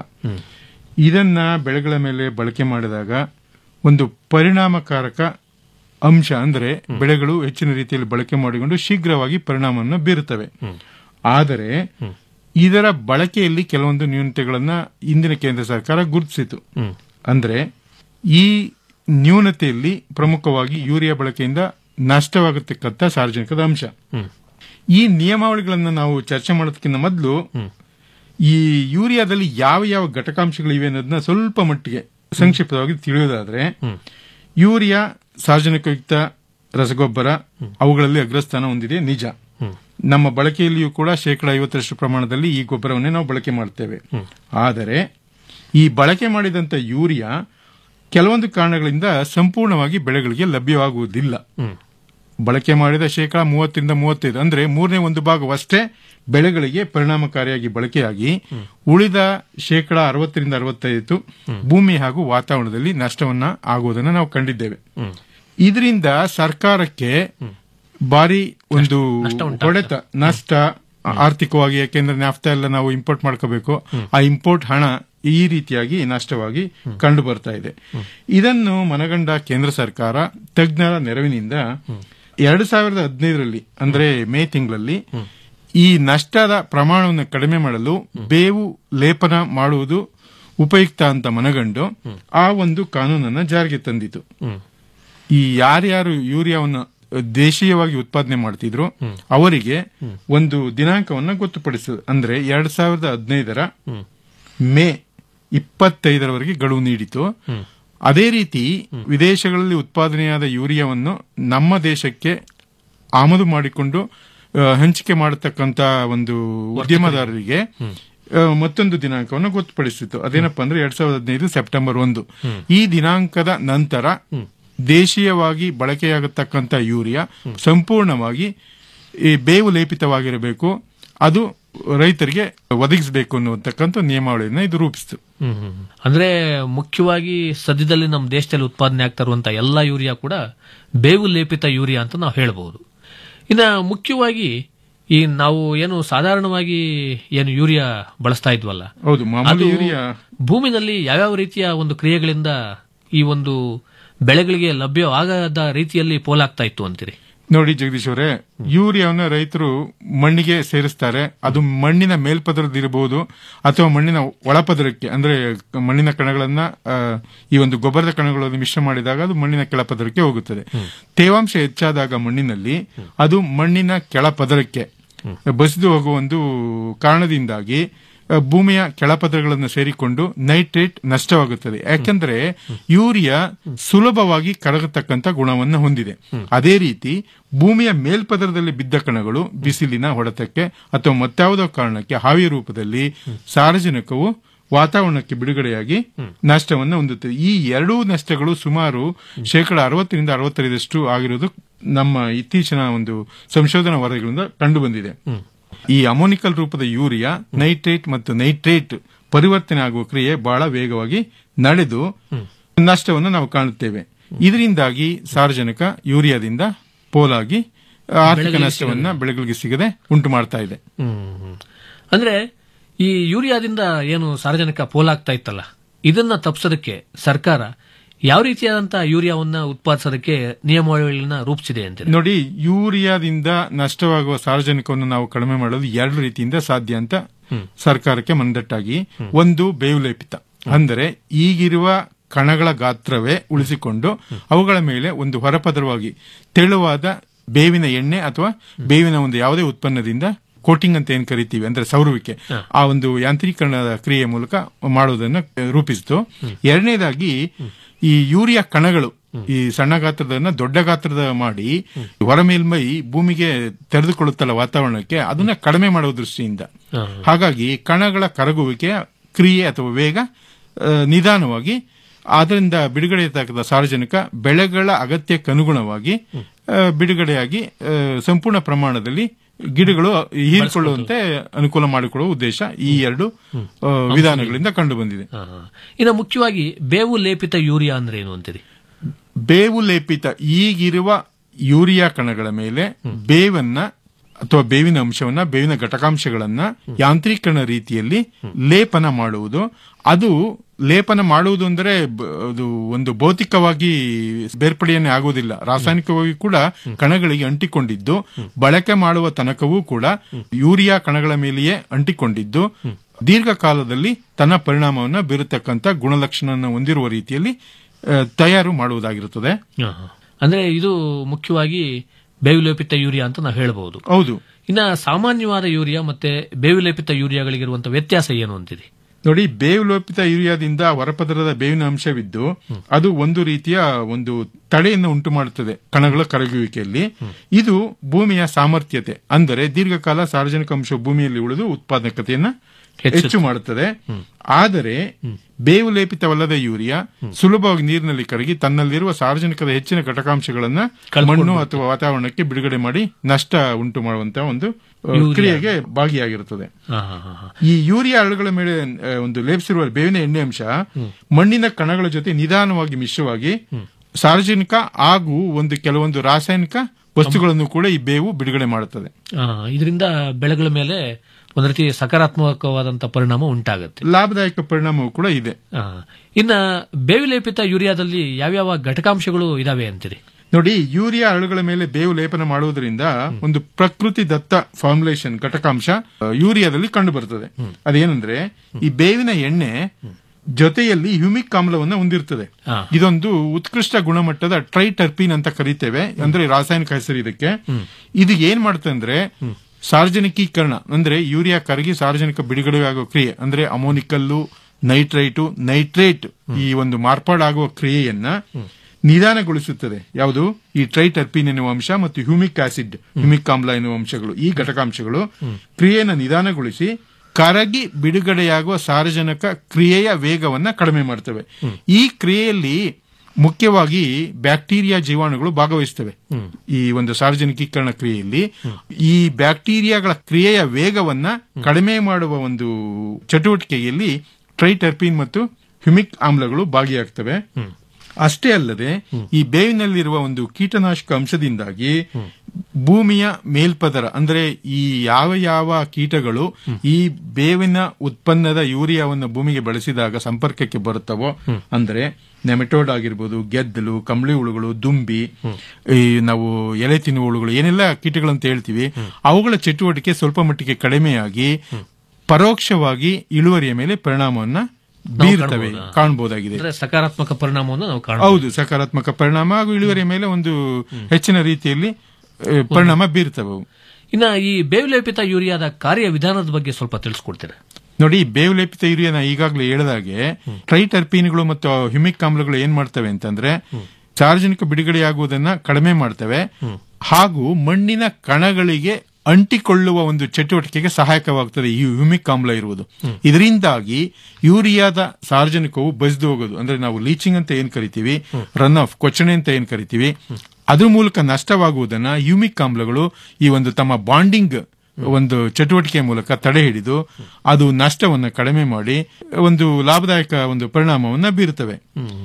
ಇದನ್ನ ಬೆಳೆಗಳ ಮೇಲೆ ಬಳಕೆ ಮಾಡಿದಾಗ ಒಂದು ಪರಿಣಾಮಕಾರಕ ಅಂಶ ಅಂದ್ರೆ ಬೆಳೆಗಳು ಹೆಚ್ಚಿನ ರೀತಿಯಲ್ಲಿ ಬಳಕೆ ಮಾಡಿಕೊಂಡು ಶೀಘ್ರವಾಗಿ ಪರಿಣಾಮವನ್ನು ಬೀರುತ್ತವೆ ಆದರೆ ಇದರ ಬಳಕೆಯಲ್ಲಿ ಕೆಲವೊಂದು ನ್ಯೂನತೆಗಳನ್ನ ಇಂದಿನ ಕೇಂದ್ರ ಸರ್ಕಾರ ಗುರುತಿಸಿತು ಅಂದ್ರೆ ಈ ನ್ಯೂನತೆಯಲ್ಲಿ ಪ್ರಮುಖವಾಗಿ ಯೂರಿಯಾ ಬಳಕೆಯಿಂದ ನಷ್ಟವಾಗತಕ್ಕಂಥ ಸಾರ್ವಜನಿಕದ ಅಂಶ ಈ ನಿಯಮಾವಳಿಗಳನ್ನ ನಾವು ಚರ್ಚೆ ಮಾಡೋದಕ್ಕಿಂತ ಮೊದಲು ಈ ಯೂರಿಯಾದಲ್ಲಿ ಯಾವ ಯಾವ ಘಟಕಾಂಶಗಳಿವೆ ಅನ್ನೋದನ್ನ ಸ್ವಲ್ಪ ಮಟ್ಟಿಗೆ ಸಂಕ್ಷಿಪ್ತವಾಗಿ ತಿಳಿಯೋದಾದ್ರೆ ಯೂರಿಯಾ ಸಾರ್ವಜನಿಕಯುಕ್ತ ರಸಗೊಬ್ಬರ ಅವುಗಳಲ್ಲಿ ಅಗ್ರಸ್ಥಾನ ಹೊಂದಿದೆ ನಿಜ ನಮ್ಮ ಬಳಕೆಯಲ್ಲಿಯೂ ಕೂಡ ಶೇಕಡ ಐವತ್ತರಷ್ಟು ಪ್ರಮಾಣದಲ್ಲಿ ಈ ಗೊಬ್ಬರವನ್ನೇ ನಾವು ಬಳಕೆ ಮಾಡ್ತೇವೆ ಆದರೆ ಈ ಬಳಕೆ ಮಾಡಿದಂತ ಯೂರಿಯಾ ಕೆಲವೊಂದು ಕಾರಣಗಳಿಂದ ಸಂಪೂರ್ಣವಾಗಿ ಬೆಳೆಗಳಿಗೆ ಲಭ್ಯವಾಗುವುದಿಲ್ಲ ಬಳಕೆ ಮಾಡಿದ ಶೇಕಡ ಮೂವತ್ತರಿಂದ ಮೂವತ್ತೈದು ಅಂದ್ರೆ ಮೂರನೇ ಒಂದು ಭಾಗವಷ್ಟೇ ಬೆಳೆಗಳಿಗೆ ಪರಿಣಾಮಕಾರಿಯಾಗಿ ಬಳಕೆಯಾಗಿ ಉಳಿದ ಶೇಕಡ ಅರವತ್ತರಿಂದ ಅರವತ್ತೈದು ಭೂಮಿ ಹಾಗೂ ವಾತಾವರಣದಲ್ಲಿ ನಷ್ಟವನ್ನ ಆಗುವುದನ್ನು ನಾವು ಕಂಡಿದ್ದೇವೆ ಇದರಿಂದ ಸರ್ಕಾರಕ್ಕೆ ಭಾರಿ ಒಂದು ಹೊಡೆತ ನಷ್ಟ ಆರ್ಥಿಕವಾಗಿ ಯಾಕೆಂದ್ರೆ ನಾಫ್ತಾ ಎಲ್ಲ ನಾವು ಇಂಪೋರ್ಟ್ ಮಾಡ್ಕೋಬೇಕು ಆ ಇಂಪೋರ್ಟ್ ಹಣ ಈ ರೀತಿಯಾಗಿ ನಷ್ಟವಾಗಿ ಕಂಡು ಬರ್ತಾ ಇದೆ ಇದನ್ನು ಮನಗಂಡ ಕೇಂದ್ರ ಸರ್ಕಾರ ತಜ್ಞರ ನೆರವಿನಿಂದ ಎರಡು ಸಾವಿರದ ಹದಿನೈದರಲ್ಲಿ ಅಂದ್ರೆ ಮೇ ತಿಂಗಳಲ್ಲಿ ಈ ನಷ್ಟದ ಪ್ರಮಾಣವನ್ನು ಕಡಿಮೆ ಮಾಡಲು ಬೇವು ಲೇಪನ ಮಾಡುವುದು ಉಪಯುಕ್ತ ಅಂತ ಮನಗಂಡು ಆ ಒಂದು ಕಾನೂನನ್ನ ಜಾರಿಗೆ ತಂದಿತು ಈ ಯಾರ್ಯಾರು ಯೂರಿಯಾವನ್ನು ದೇಶೀಯವಾಗಿ ಉತ್ಪಾದನೆ ಮಾಡ್ತಿದ್ರು ಅವರಿಗೆ ಒಂದು ದಿನಾಂಕವನ್ನ ಗೊತ್ತುಪಡಿಸ ಅಂದ್ರೆ ಎರಡ್ ಸಾವಿರದ ಹದಿನೈದರ ಮೇ ಇಪ್ಪತ್ತೈದರವರೆಗೆ ಗಡುವು ನೀಡಿತು ಅದೇ ರೀತಿ ವಿದೇಶಗಳಲ್ಲಿ ಉತ್ಪಾದನೆಯಾದ ಯೂರಿಯಾವನ್ನು ನಮ್ಮ ದೇಶಕ್ಕೆ ಆಮದು ಮಾಡಿಕೊಂಡು ಆ, ಹಂಚಿಕೆ ಮಾಡತಕ್ಕಂತ ಒಂದು ಉದ್ಯಮದಾರರಿಗೆ ಆ, ಮತ್ತೊಂದು ದಿನಾಂಕವನ್ನು ಗೊತ್ತುಪಡಿಸಿತು ಅದೇನಪ್ಪ ಅಂದ್ರೆ ಎರಡ್ ಸಾವಿರದ ಹದಿನೈದು ಸೆಪ್ಟೆಂಬರ್ ಒಂದು ಈ ದಿನಾಂಕದ ನಂತರ ದೇಶೀಯವಾಗಿ ಬಳಕೆಯಾಗತಕ್ಕಂತ ಯೂರಿಯಾ ಸಂಪೂರ್ಣವಾಗಿ ಈ ಬೇವು ಲೇಪಿತವಾಗಿರಬೇಕು ಅದು ರೈತರಿಗೆ ಒದಗಿಸಬೇಕು ಅನ್ನುವಂತಕ್ಕಂಥ ನಿಯಮಾವಳಿಯನ್ನ ಇದು ರೂಪಿಸಿತು ಹ್ಮ್, ಹ್ಮ್. ಅಂದ್ರೆ ಮುಖ್ಯವಾಗಿ ಸದ್ಯದಲ್ಲಿ ನಮ್ಮ ದೇಶದಲ್ಲಿ ಉತ್ಪಾದನೆ ಆಗ್ತಾ ಇರುವಂತ ಎಲ್ಲಾ ಯೂರಿಯಾ ಕೂಡ ಬೇವು ಲೇಪಿತ ಯೂರಿಯಾ ಅಂತ ನಾವು ಹೇಳಬಹುದು ಇನ್ನ ಮುಖ್ಯವಾಗಿ ಈ ನಾವು ಏನು ಸಾಧಾರಣವಾಗಿ ಏನು ಯೂರಿಯಾ ಬಳಸ್ತಾ ಇದ್ವಲ್ಲ ಹೌದು ಮಾಮೂಲಿ ಅದು ಯೂರಿಯಾ ಭೂಮಿನಲ್ಲಿ ಯಾವ್ಯಾವ ರೀತಿಯ ಒಂದು ಕ್ರಿಯೆಗಳಿಂದ ಈ ಒಂದು ಬೆಳೆಗಳಿಗೆ ಲಭ್ಯವಾಗದ ರೀತಿಯಲ್ಲಿ ಪೋಲಾಗ್ತಾ ಇತ್ತು ಅಂತೀರಿ ನೋಡಿ ಜಗದೀಶ್ ಅವರೇ ಯೂರಿಯಾವನ್ನ ರೈತರು ಮಣ್ಣಿಗೆ ಸೇರಿಸ್ತಾರೆ ಅದು ಮಣ್ಣಿನ ಮೇಲ್ಪದರದಿರಬಹುದು ಅಥವಾ ಮಣ್ಣಿನ ಒಳಪದರಕ್ಕೆ ಅಂದ್ರೆ ಮಣ್ಣಿನ ಕಣಗಳನ್ನ ಆ, ಈ ಒಂದು ಗೊಬ್ಬರದ ಕಣಗಳನ್ನು ಮಿಶ್ರ ಮಾಡಿದಾಗ ಅದು ಮಣ್ಣಿನ ಕೆಳಪದರಕ್ಕೆ ಹೋಗುತ್ತದೆ ತೇವಾಂಶ ಹೆಚ್ಚಾದಾಗ ಮಣ್ಣಿನಲ್ಲಿ ಅದು ಮಣ್ಣಿನ ಕೆಳಪದರಕ್ಕೆ ಬಸಿದು ಹೋಗುವ ಒಂದು ಕಾರಣದಿಂದಾಗಿ ಆ, ಭೂಮಿಯ ಕೆಳಪದರಗಳನ್ನು ಸೇರಿಕೊಂಡು ನೈಟ್ರೇಟ್ ನಷ್ಟವಾಗುತ್ತದೆ ಯಾಕೆಂದ್ರೆ ಯೂರಿಯಾ ಸುಲಭವಾಗಿ ಕರಗತಕ್ಕಂತ ಗುಣವನ್ನು ಹೊಂದಿದೆ ಅದೇ ರೀತಿ ಭೂಮಿಯ ಮೇಲ್ಪದರದಲ್ಲಿ ಬಿದ್ದ ಕಣಗಳು ಬಿಸಿಲಿನ ಹೊಡೆತಕ್ಕೆ ಅಥವಾ ಮತ್ತಾವುದೋ ಕಾರಣಕ್ಕೆ ಹಾವಿಯ ರೂಪದಲ್ಲಿ ಸಾರಜನಕವು ವಾತಾವರಣಕ್ಕೆ ಬಿಡುಗಡೆಯಾಗಿ ನಷ್ಟವನ್ನು ಹೊಂದುತ್ತದೆ ಈ ಎರಡೂ ನಷ್ಟಗಳು ಸುಮಾರು ಶೇಕಡ ಅರವತ್ತರಿಂದ ಅರವತ್ತೈದಷ್ಟು ಆಗಿರುವುದು ನಮ್ಮ ಇತ್ತೀಚಿನ ಒಂದು ಸಂಶೋಧನಾ ವರದಿಗಳಿಂದ ಕಂಡು ಬಂದಿದೆ ಈ ಅಮೋನಿಕಲ್ ರೂಪದ ಯೂರಿಯಾ ನೈಟ್ರೇಟ್ ಮತ್ತು ನೈಟ್ರೇಟ್ ಪರಿವರ್ತನೆ ಆಗುವ ಕ್ರಿಯೆ ಬಹಳ ವೇಗವಾಗಿ ನಡೆದು ನಷ್ಟವನ್ನು ನಾವು ಕಾಣುತ್ತೇವೆ ಇದರಿಂದಾಗಿ ಸಾರ್ವಜನಿಕ ಯೂರಿಯಾದಿಂದ ಪೋಲಾಗಿ ಆರ್ಥಿಕ ಬೆಳೆಗಳಿಗೆ ನಷ್ಟವನ್ನ ಬೆಳೆಗಳಿಗೆ ಸಿಗದೆ ಉಂಟು ಮಾಡ್ತಾ ಇದೆ ಹ್ಮ್. ಅಂದ್ರೆ ಈ ಯೂರಿಯಾದಿಂದ ಏನು ಸಾರ್ವಜನಿಕ ಪೋಲಾಗ್ತಾ ಇತ್ತಲ್ಲ ಇದನ್ನ ತಪ್ಪಿಸೋದಕ್ಕೆ ಸರ್ಕಾರ ಯಾವ ರೀತಿಯಾದಂತಹ ಯೂರಿಯಾವನ್ನ ಉತ್ಪಾದಿಸೋದಕ್ಕೆ ನಿಯಮಾವಳಿಗಳನ್ನ ರೂಪಿಸಿದೆ ಅಂತೀರಿ ನೋಡಿ ಯೂರಿಯಾದಿಂದ ನಷ್ಟವಾಗುವ ಸಾರ್ವಜನಿಕವನ್ನು ನಾವು ಕಡಿಮೆ ಮಾಡಲು ಎರಡು ರೀತಿಯಿಂದ ಸಾಧ್ಯ ಅಂತ ಸರ್ಕಾರಕ್ಕೆ ಮಂದಟ್ಟಾಗಿ ಒಂದು ಬೇವು ಲೇಪಿತ ಅಂದರೆ ಈಗಿರುವ ಕಣಗಳ ಗಾತ್ರವೇ ಉಳಿಸಿಕೊಂಡು ಅವುಗಳ ಮೇಲೆ ಒಂದು ಹೊರಪದರವಾಗಿ ತೆಳುವಾದ ಬೇವಿನ ಎಣ್ಣೆ ಅಥವಾ ಬೇವಿನ ಒಂದು ಯಾವುದೇ ಉತ್ಪನ್ನದಿಂದ ಕೋಟಿಂಗ್ ಅಂತ ಏನ್ ಕರಿತೀವಿ ಅಂದ್ರೆ ಸೌರುವಿಕೆ ಆ ಒಂದು ಯಾಂತ್ರೀಕರಣದ ಕ್ರಿಯೆ ಮೂಲಕ ಮಾಡುವುದನ್ನು ರೂಪಿಸಿತು ಎರಡನೇದಾಗಿ ಈ ಯೂರಿಯಾ ಕಣಗಳು ಈ ಸಣ್ಣ ಗಾತ್ರದನ್ನ ದೊಡ್ಡ ಗಾತ್ರದ ಮಾಡಿ ಹೊರ ಮೇಲ್ಮೈ ಭೂಮಿಗೆ ತೆರೆದುಕೊಳ್ಳುತ್ತಲ್ಲ ವಾತಾವರಣಕ್ಕೆ ಅದನ್ನ ಕಡಿಮೆ ಮಾಡುವ ದೃಷ್ಟಿಯಿಂದ ಹಾಗಾಗಿ ಕಣಗಳ ಕರಗುವಿಕೆಯ ಕ್ರಿಯೆ ಅಥವಾ ವೇಗ ಆ, ನಿಧಾನವಾಗಿ ಅದರಿಂದ ಬಿಡುಗಡೆಯಾಗದ ಸಾರ್ವಜನಿಕ ಬೆಳೆಗಳ ಅಗತ್ಯಕ್ಕನುಗುಣವಾಗಿ ಆ, ಬಿಡುಗಡೆಯಾಗಿ ಆ, ಸಂಪೂರ್ಣ ಪ್ರಮಾಣದಲ್ಲಿ ಗಿಡಗಳು ಹೀರಿಕೊಳ್ಳುವಂತೆ ಅನುಕೂಲ ಮಾಡಿಕೊಡುವ ಉದ್ದೇಶ ಈ ಎರಡು ಆ, ವಿಧಾನಗಳಿಂದ ಕಂಡು ಬಂದಿದೆ ಹಾ, ಹಾ. ಇನ್ನು ಮುಖ್ಯವಾಗಿ ಬೇವು ಲೇಪಿತ ಯೂರಿಯಾ ಅಂದ್ರೆ ಏನು ಅಂತೀರಿ ಬೇವು ಲೇಪಿತ ಈಗಿರುವ ಯೂರಿಯಾ ಕಣಗಳ ಮೇಲೆ ಬೇವನ್ನ ಅಥವಾ ಬೇವಿನ ಅಂಶವನ್ನ ಬೇವಿನ ಘಟಕಾಂಶಗಳನ್ನ ಯಾಂತ್ರೀಕರಣ ರೀತಿಯಲ್ಲಿ ಲೇಪನ ಮಾಡುವುದು ಅದು ಲೇಪನ ಮಾಡುವುದು ಅಂದರೆ ಬ- ಅದು ಒಂದು ಭೌತಿಕವಾಗಿ ಬೇರ್ಪಡೆಯನ್ನೇ ಆಗುವುದಿಲ್ಲ ರಾಸಾಯನಿಕವಾಗಿ ಕೂಡ ಕಣಗಳಿಗೆ ಅಂಟಿಕೊಂಡಿದ್ದು ಬಳಕೆ ಮಾಡುವ ತನಕವೂ ಕೂಡ ಯೂರಿಯಾ ಕಣಗಳ ಮೇಲೆಯೇ ಅಂಟಿಕೊಂಡಿದ್ದು ದೀರ್ಘಕಾಲದಲ್ಲಿ ತನ್ನ ಪರಿಣಾಮವನ್ನು ಬೀರತಕ್ಕಂತ ಗುಣಲಕ್ಷಣವನ್ನು ಹೊಂದಿರುವ ರೀತಿಯಲ್ಲಿ ಆ, ತಯಾರು ಮಾಡುವುದಾಗಿರುತ್ತದೆ ಹಾ, ಹಾ. ಅಂದ್ರೆ ಇದು ಮುಖ್ಯವಾಗಿ ಬೇವು ಲೇಪಿತ ಯೂರಿಯಾ ಅಂತ ನಾವು ಹೇಳಬಹುದು ಹೌದು ಇನ್ನ ಸಾಮಾನ್ಯವಾದ ಯೂರಿಯಾ ಮತ್ತೆ ಬೇವಿಲೇಪಿತ ಯೂರಿಯಾಗಳಿಗಿರುವಂತಹ ವ್ಯತ್ಯಾಸ ಏನು ಅಂತೀರಿ ನೋಡಿ ಬೇವು ಲೋಪಿತ ಯೂರಿಯಾದಿಂದ ಹೊರಪದರದ ಬೇವಿನ ಅಂಶವಿದ್ದು ಅದು ಒಂದು ರೀತಿಯ ಒಂದು ತಡೆಯನ್ನು ಉಂಟು ಮಾಡುತ್ತದೆ ಕಣಗಳ ಕರಗುವಿಕೆಯಲ್ಲಿ ಇದು ಭೂಮಿಯ ಸಾಮರ್ಥ್ಯತೆ ಅಂದರೆ ದೀರ್ಘಕಾಲ ಸಾರ್ವಜನಿಕ ಅಂಶ ಭೂಮಿಯಲ್ಲಿ ಉಳಿದು ಉತ್ಪಾದಕತೆಯನ್ನ ಹೆಚ್ಚು ಮಾಡುತ್ತದೆ ಆದರೆ ಬೇವು ಲೇಪಿತವಲ್ಲದ ಯೂರಿಯಾ ಸುಲಭವಾಗಿ ನೀರಿನಲ್ಲಿ ಕರಗಿ ತನ್ನಲ್ಲಿರುವ ಸಾರ್ವಜನಿಕದ ಹೆಚ್ಚಿನ ಘಟಕಾಂಶಗಳನ್ನ ಮಣ್ಣು ಅಥವಾ ವಾತಾವರಣಕ್ಕೆ ಬಿಡುಗಡೆ ಮಾಡಿ ನಷ್ಟ ಉಂಟು ಮಾಡುವಂತಹ ಒಂದು ಅಹ್, ಯೂರಿಯಾ. ಕ್ರಿಯೆಗೆ ಭಾಗಿಯಾಗಿರುತ್ತದೆ ಹಾ, ಹಾ, ಹಾ, ಹಾ. ಈ ಯೂರಿಯಾ ಅಳುಗಳ ಮೇಲೆ ಆ, ಒಂದು ಲೇಪಿಸಿರುವ ಬೇವಿನ ಎಣ್ಣೆ ಅಂಶ ಮಣ್ಣಿನ ಕಣಗಳ ಜೊತೆ ನಿಧಾನವಾಗಿ ಮಿಶ್ರವಾಗಿ ಸಾರ್ವಜನಿಕ ಹಾಗೂ ಒಂದು ಕೆಲವೊಂದು ರಾಸಾಯನಿಕ ವಸ್ತುಗಳನ್ನು ಕೂಡ ಈ ಬೇವು ಬಿಡುಗಡೆ ಮಾಡುತ್ತದೆ ಆ, ಇದರಿಂದ ಬೆಳೆಗಳ ಮೇಲೆ ಒಂದ್ ರೀತಿ ಸಕಾರಾತ್ಮಕವಾದಂತಹ ಪರಿಣಾಮ ಉಂಟಾಗುತ್ತೆ ಲಾಭದಾಯಕ ಪರಿಣಾಮವೂ ಕೂಡ ಇದೆ ಆ, ಇನ್ನ ಬೇವಿಲೇಪಿತ ಯೂರಿಯಾದಲ್ಲಿ ಯಾವ್ಯಾವ ಘಟಕಾಂಶಗಳು ಇದಾವೆ ಅಂತೀರಿ ನೋಡಿ ಯೂರಿಯಾ ಅಳುಗಳ ಮೇಲೆ ಬೇವು ಲೇಪನ ಮಾಡುವುದರಿಂದ ಒಂದು ಪ್ರಕೃತಿ ದತ್ತ ಫಾರ್ಮುಲೇಷನ್ ಘಟಕಾಂಶ ಆ, ಯೂರಿಯಾದಲ್ಲಿ ಕಂಡು ಬರುತ್ತದೆ ಅದೇನಂದ್ರೆ ಈ ಬೇವಿನ ಎಣ್ಣೆ ಜೊತೆಯಲ್ಲಿ ಹ್ಯೂಮಿಕ್ ಆಮ್ಲವನ್ನ ಹೊಂದಿರ್ತದೆ ಹಾ. ಇದೊಂದು ಉತ್ಕೃಷ್ಟ ಗುಣಮಟ್ಟದ ಟ್ರೈಟರ್ಪಿನ್ ಅಂತ ಕರಿತೇವೆ ಅಂದ್ರೆ ರಾಸಾಯನಿಕ ಹೆಸರು ಇದಕ್ಕೆ ಇದು ಏನ್ ಮಾಡುತ್ತೆ ಅಂದ್ರೆ ಸಾರ್ವಜನಿಕೀಕರಣ ಅಂದ್ರೆ ಯೂರಿಯಾ ಕರಗಿ ಸಾರ್ವಜನಿಕ ಬಿಡುಗಡೆ ಆಗುವ ಕ್ರಿಯೆ ಅಂದ್ರೆ ಅಮೋನಿಕಲ್ಲು ನೈಟ್ರೈಟು ನೈಟ್ರೇಟ್ ಈ ಒಂದು ಮಾರ್ಪಾಡಾಗುವ ಕ್ರಿಯೆಯನ್ನ ನಿಧಾನಗೊಳಿಸುತ್ತದೆ ಯಾವುದು ಈ ಟ್ರೈಟರ್ಪಿನ್ ಎನ್ನುವ ಅಂಶ ಮತ್ತು ಹ್ಯೂಮಿಕ್ ಆಸಿಡ್ ಹ್ಯೂಮಿಕ್ ಆಮ್ಲ ಎನ್ನುವ ಅಂಶಗಳು ಈ ಘಟಕಾಂಶಗಳು ಕ್ರಿಯೆಯನ್ನು ನಿಧಾನಗೊಳಿಸಿ ಕರಗಿ ಬಿಡುಗಡೆಯಾಗುವ ಸಾರ್ವಜನಿಕ ಕ್ರಿಯೆಯ ವೇಗವನ್ನ ಕಡಿಮೆ ಮಾಡ್ತವೆ ಈ ಕ್ರಿಯೆಯಲ್ಲಿ ಮುಖ್ಯವಾಗಿ ಬ್ಯಾಕ್ಟೀರಿಯಾ ಜೀವಾಣುಗಳು ಭಾಗವಹಿಸ್ತವೆ ಈ ಒಂದು ಸಾರ್ವಜನಿಕೀಕರಣ ಕ್ರಿಯೆಯಲ್ಲಿ ಈ ಬ್ಯಾಕ್ಟೀರಿಯಾಗಳ ಕ್ರಿಯೆಯ ವೇಗವನ್ನ ಕಡಿಮೆ ಮಾಡುವ ಒಂದು ಚಟುವಟಿಕೆಯಲ್ಲಿ ಟ್ರೈಟರ್ಪಿನ್ ಮತ್ತು ಹ್ಯುಮಿಕ್ ಆಮ್ಲಗಳು ಭಾಗಿಯಾಗ್ತವೆ ಅಷ್ಟೇ ಅಲ್ಲದೆ ಈ ಬೇವಿನಲ್ಲಿರುವ ಒಂದು ಕೀಟನಾಶಕ ಅಂಶದಿಂದಾಗಿ ಭೂಮಿಯ ಮೇಲ್ಪದರ ಅಂದ್ರೆ ಈ ಯಾವ ಯಾವ ಕೀಟಗಳು ಈ ಬೇವಿನ ಉತ್ಪನ್ನದ ಯೂರಿಯಾವನ್ನು ಭೂಮಿಗೆ ಬಳಸಿದಾಗ ಸಂಪರ್ಕಕ್ಕೆ ಬರುತ್ತವೋ ಅಂದ್ರೆ ನೆಮೆಟೋಡ್ ಆಗಿರ್ಬೋದು ಗೆದ್ದಲು ಕಂಬಳಿ ಹುಳುಗಳು ದುಂಬಿ ಈ ನಾವು ಎಲೆ ತಿನ್ನುವ ಹುಳುಗಳು ಏನೆಲ್ಲ ಕೀಟಗಳಂತ ಹೇಳ್ತೀವಿ ಅವುಗಳ ಚಟುವಟಿಕೆ ಸ್ವಲ್ಪ ಮಟ್ಟಿಗೆ ಕಡಿಮೆಯಾಗಿ ಪರೋಕ್ಷವಾಗಿ ಇಳುವರಿಯ ಮೇಲೆ ಪರಿಣಾಮವನ್ನ ಬೀರ್ತವೆ ಕಾಣ್ಬೋದಾ? ಕಾಣಬಹುದಾಗಿದೆ ಅಂದ್ರೆ ಸಕಾರಾತ್ಮಕ ಪರಿಣಾಮವನ್ನು ನಾವು ಕಾಣ ಹೌದು ಸಕಾರಾತ್ಮಕ ಪರಿಣಾಮ ಹಾಗೂ ಇಳುವರಿಯ ಮೇಲೆ ಒಂದು ಹೆಚ್ಚಿನ ರೀತಿಯಲ್ಲಿ ಆ, ಪರಿಣಾಮ ಬೀರ್ತವೆ ಅವು. ಇನ್ನ ಈ ಬೇವಿಲೇಪಿತ ಯೂರಿಯಾದ ಕಾರ್ಯ ವಿಧಾನದ ಬಗ್ಗೆ ಸ್ವಲ್ಪ ತಿಳಿಸ್ಕೊಡ್ತೀರಾ ನೋಡಿ ಬೇವು ಲೇಪಿತ ಯೂರಿಯಾನ ಈಗಾಗಲೇ ಹೇಳಿದಾಗೆ ಟ್ರೈಟರ್ಪೀನ್ಗಳು ಮತ್ತು ಹ್ಯುಮಿಕ್ ಆಮ್ಲಗಳು ಏನ್ ಮಾಡ್ತವೆ ಅಂತಂದ್ರೆ ಸಾರ್ವಜನಿಕ ಬಿಡುಗಡೆಯಾಗುವುದನ್ನ ಕಡಿಮೆ ಮಾಡ್ತವೆ ಹಾಗೂ ಮಣ್ಣಿನ ಕಣಗಳಿಗೆ ಅಂಟಿಕೊಳ್ಳುವ ಒಂದು ಚಟುವಟಿಕೆಗೆ ಸಹಾಯಕವಾಗುತ್ತದೆ ಈ ಹ್ಯೂಮಿಕ್ ಆಮ್ಲ ಇರುವುದು ಇದರಿಂದಾಗಿ ಯೂರಿಯಾದ ಸಾರ್ವಜನಿಕವು ಬಸಿದು ಹೋಗೋದು ಅಂದ್ರೆ ನಾವು ಲೀಚಿಂಗ್ ಅಂತ ಏನ್ ಕರಿತೀವಿ ರನ್ ಆಫ್ ಕೊಚ್ಚಣೆ ಅಂತ ಏನ್ ಕರಿತೀವಿ ಅದ್ರ ಮೂಲಕ ನಷ್ಟವಾಗುವುದನ್ನ ಹ್ಯೂಮಿಕ್ ಆಮ್ಲಗಳು ಈ ಒಂದು ತಮ್ಮ ಬಾಂಡಿಂಗ್ ಒಂದು ಚಟುವಟಿಕೆ ಮೂಲಕ ತಡೆ ಹಿಡಿದು ಅದು ನಷ್ಟವನ್ನು ಕಡಿಮೆ ಮಾಡಿ ಒಂದು ಲಾಭದಾಯಕ ಒಂದು ಪರಿಣಾಮವನ್ನ ಬೀರುತ್ತವೆ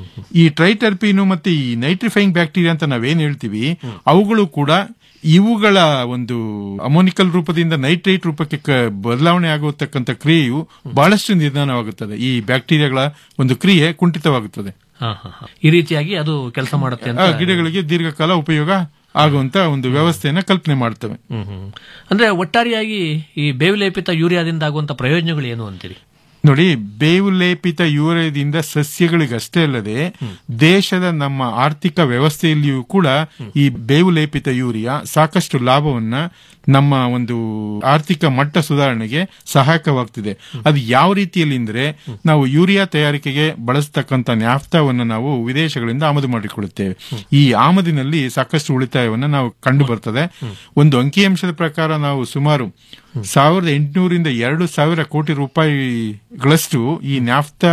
ಈ ಟ್ರೈಟರ್ಪಿನು ಮತ್ತೆ ಈ ನೈಟ್ರಿಫೈಯಿಂಗ್ ಬ್ಯಾಕ್ಟೀರಿಯಾ ಅಂತ ನಾವೇನ್ ಹೇಳ್ತೀವಿ ಅವುಗಳು ಕೂಡ ಇವುಗಳ ಒಂದು ಅಮೋನಿಕಲ್ ರೂಪದಿಂದ ನೈಟ್ರೇಟ್ ರೂಪಕ್ಕೆ ಕ- ಬದಲಾವಣೆ ಆಗುತ್ತಕ್ಕಂಥ ಕ್ರಿಯೆಯು ಬಹಳಷ್ಟು ನಿಧಾನವಾಗುತ್ತದೆ ಈ ಬ್ಯಾಕ್ಟೀರಿಯಾಗಳ ಒಂದು ಕ್ರಿಯೆ ಕುಂಠಿತವಾಗುತ್ತದೆ ಹಾ, ಹಾ, ಹಾ. ಈ ರೀತಿಯಾಗಿ ಅದು ಕೆಲಸ ಮಾಡುತ್ತೆ ಆ ಅಂತ ಗಿಡಗಳಿಗೆ ದೀರ್ಘಕಾಲ ಉಪಯೋಗ ಆಗುವಂತ ಒಂದು ವ್ಯವಸ್ಥೆಯನ್ನ ಕಲ್ಪನೆ ಮಾಡ್ತವೆ ಹ್ಮ್, ಹ್ಮ್. ಅಂದ್ರೆ ಒಟ್ಟಾರೆಯಾಗಿ ಈ ಬೇವಿಲೇಪಿತ ಯೂರಿಯಾದಿಂದ ಆಗುವಂತ ಪ್ರಯೋಜನಗಳು ಏನು ಅಂತೀರಿ ನೋಡಿ ಬೇವು ಲೇಪಿತ ಯೂರಿಯಾದಿಂದ ಸಸ್ಯಗಳಿಗಷ್ಟೇ ಅಲ್ಲದೆ ದೇಶದ ನಮ್ಮ ಆರ್ಥಿಕ ವ್ಯವಸ್ಥೆಯಲ್ಲಿಯೂ ಕೂಡ ಈ ಬೇವು ಲೇಪಿತ ಯೂರಿಯಾ ಸಾಕಷ್ಟು ಲಾಭವನ್ನ ನಮ್ಮ ಒಂದು ಆರ್ಥಿಕ ಮಟ್ಟ ಸುಧಾರಣೆಗೆ ಸಹಾಯಕವಾಗ್ತಿದೆ ಅದು ಯಾವ ರೀತಿಯಲ್ಲಿ ಅಂದ್ರೆ ನಾವು ಯೂರಿಯಾ ತಯಾರಿಕೆಗೆ ಬಳಸತಕ್ಕಂತ ನ್ಯಾಫ್ತಾವನ್ನು ನಾವು ವಿದೇಶಗಳಿಂದ ಆಮದು ಮಾಡಿಕೊಳ್ಳುತ್ತೇವೆ ಈ ಆಮದಿನಲ್ಲಿ ಸಾಕಷ್ಟು ಉಳಿತಾಯವನ್ನ ನಾವು ಕಂಡು ಬರ್ತದೆ ಒಂದು ಅಂಕಿಅಂಶದ ಪ್ರಕಾರ ನಾವು ಸುಮಾರು ಸಾವಿರದ ಎಂಟುನೂರಿಂದ ಎರಡು ಸಾವಿರ ಕೋಟಿ ರೂಪಾಯಿಗಳಷ್ಟು ಈ ನ್ಯಾಫ್ತಾ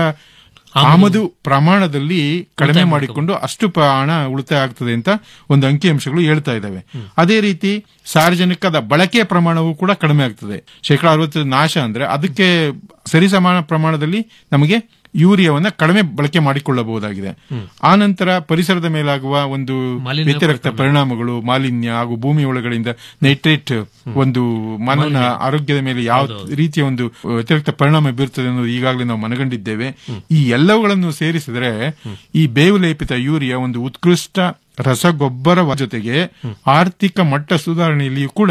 ಆಮದು ಪ್ರಮಾಣದಲ್ಲಿ ಕಡಿಮೆ ಮಾಡಿಕೊಂಡು ಅಷ್ಟು ಪ- ಹಣ ಉಳಿತಾಯ ಆಗ್ತದೆ ಅಂತ ಒಂದು ಅಂಕಿಅಂಶಗಳು ಹೇಳ್ತಾ ಇದ್ದಾವೆ ಅದೇ ರೀತಿ ಸಾರ್ವಜನಿಕದ ಬಳಕೆಯ ಪ್ರಮಾಣವೂ ಕೂಡ ಕಡಿಮೆ ಆಗ್ತದೆ ಶೇಕಡ ಅರವತ್ತು ನಾಶ ಅಂದ್ರೆ ಅದಕ್ಕೆ ಸರಿಸಮಾನ ಪ್ರಮಾಣದಲ್ಲಿ ನಮಗೆ ಯೂರಿಯಾವನ್ನ ಕಡಿಮೆ ಬಳಕೆ ಮಾಡಿಕೊಳ್ಳಬಹುದಾಗಿದೆ ಆ ನಂತರ ಪರಿಸರದ ಮೇಲಾಗುವ ಒಂದು ಮಾಲಿನ್ಯ ವ್ಯತಿರಿಕ್ತ ಪರಿಣಾಮಗಳು ಮಾಲಿನ್ಯ ಹಾಗೂ ಭೂಮಿ ಒಳಗಡೆಯಿಂದ ನೈಟ್ರೇಟ್ ಒಂದು ಮಾನವನ ಆರೋಗ್ಯದ ಮೇಲೆ ಯಾವ ರೀತಿಯ ಒಂದು ವ್ಯತಿರಿಕ್ತ ಪರಿಣಾಮ ಬೀರುತ್ತದೆ ಅನ್ನೋದು ಈಗಾಗಲೇ ನಾವು ಮನಗಂಡಿದ್ದೇವೆ ಈ ಎಲ್ಲವುಗಳನ್ನು ಸೇರಿಸಿದರೆ ಈ ಬೇವು ಲೇಪಿತ ಯೂರಿಯಾ ಒಂದು ಉತ್ಕೃಷ್ಟ ರಸಗೊಬ್ಬರ ಜೊತೆಗೆ ಆರ್ಥಿಕ ಮಟ್ಟ ಸುಧಾರಣೆಯಲ್ಲಿಯೂ ಕೂಡ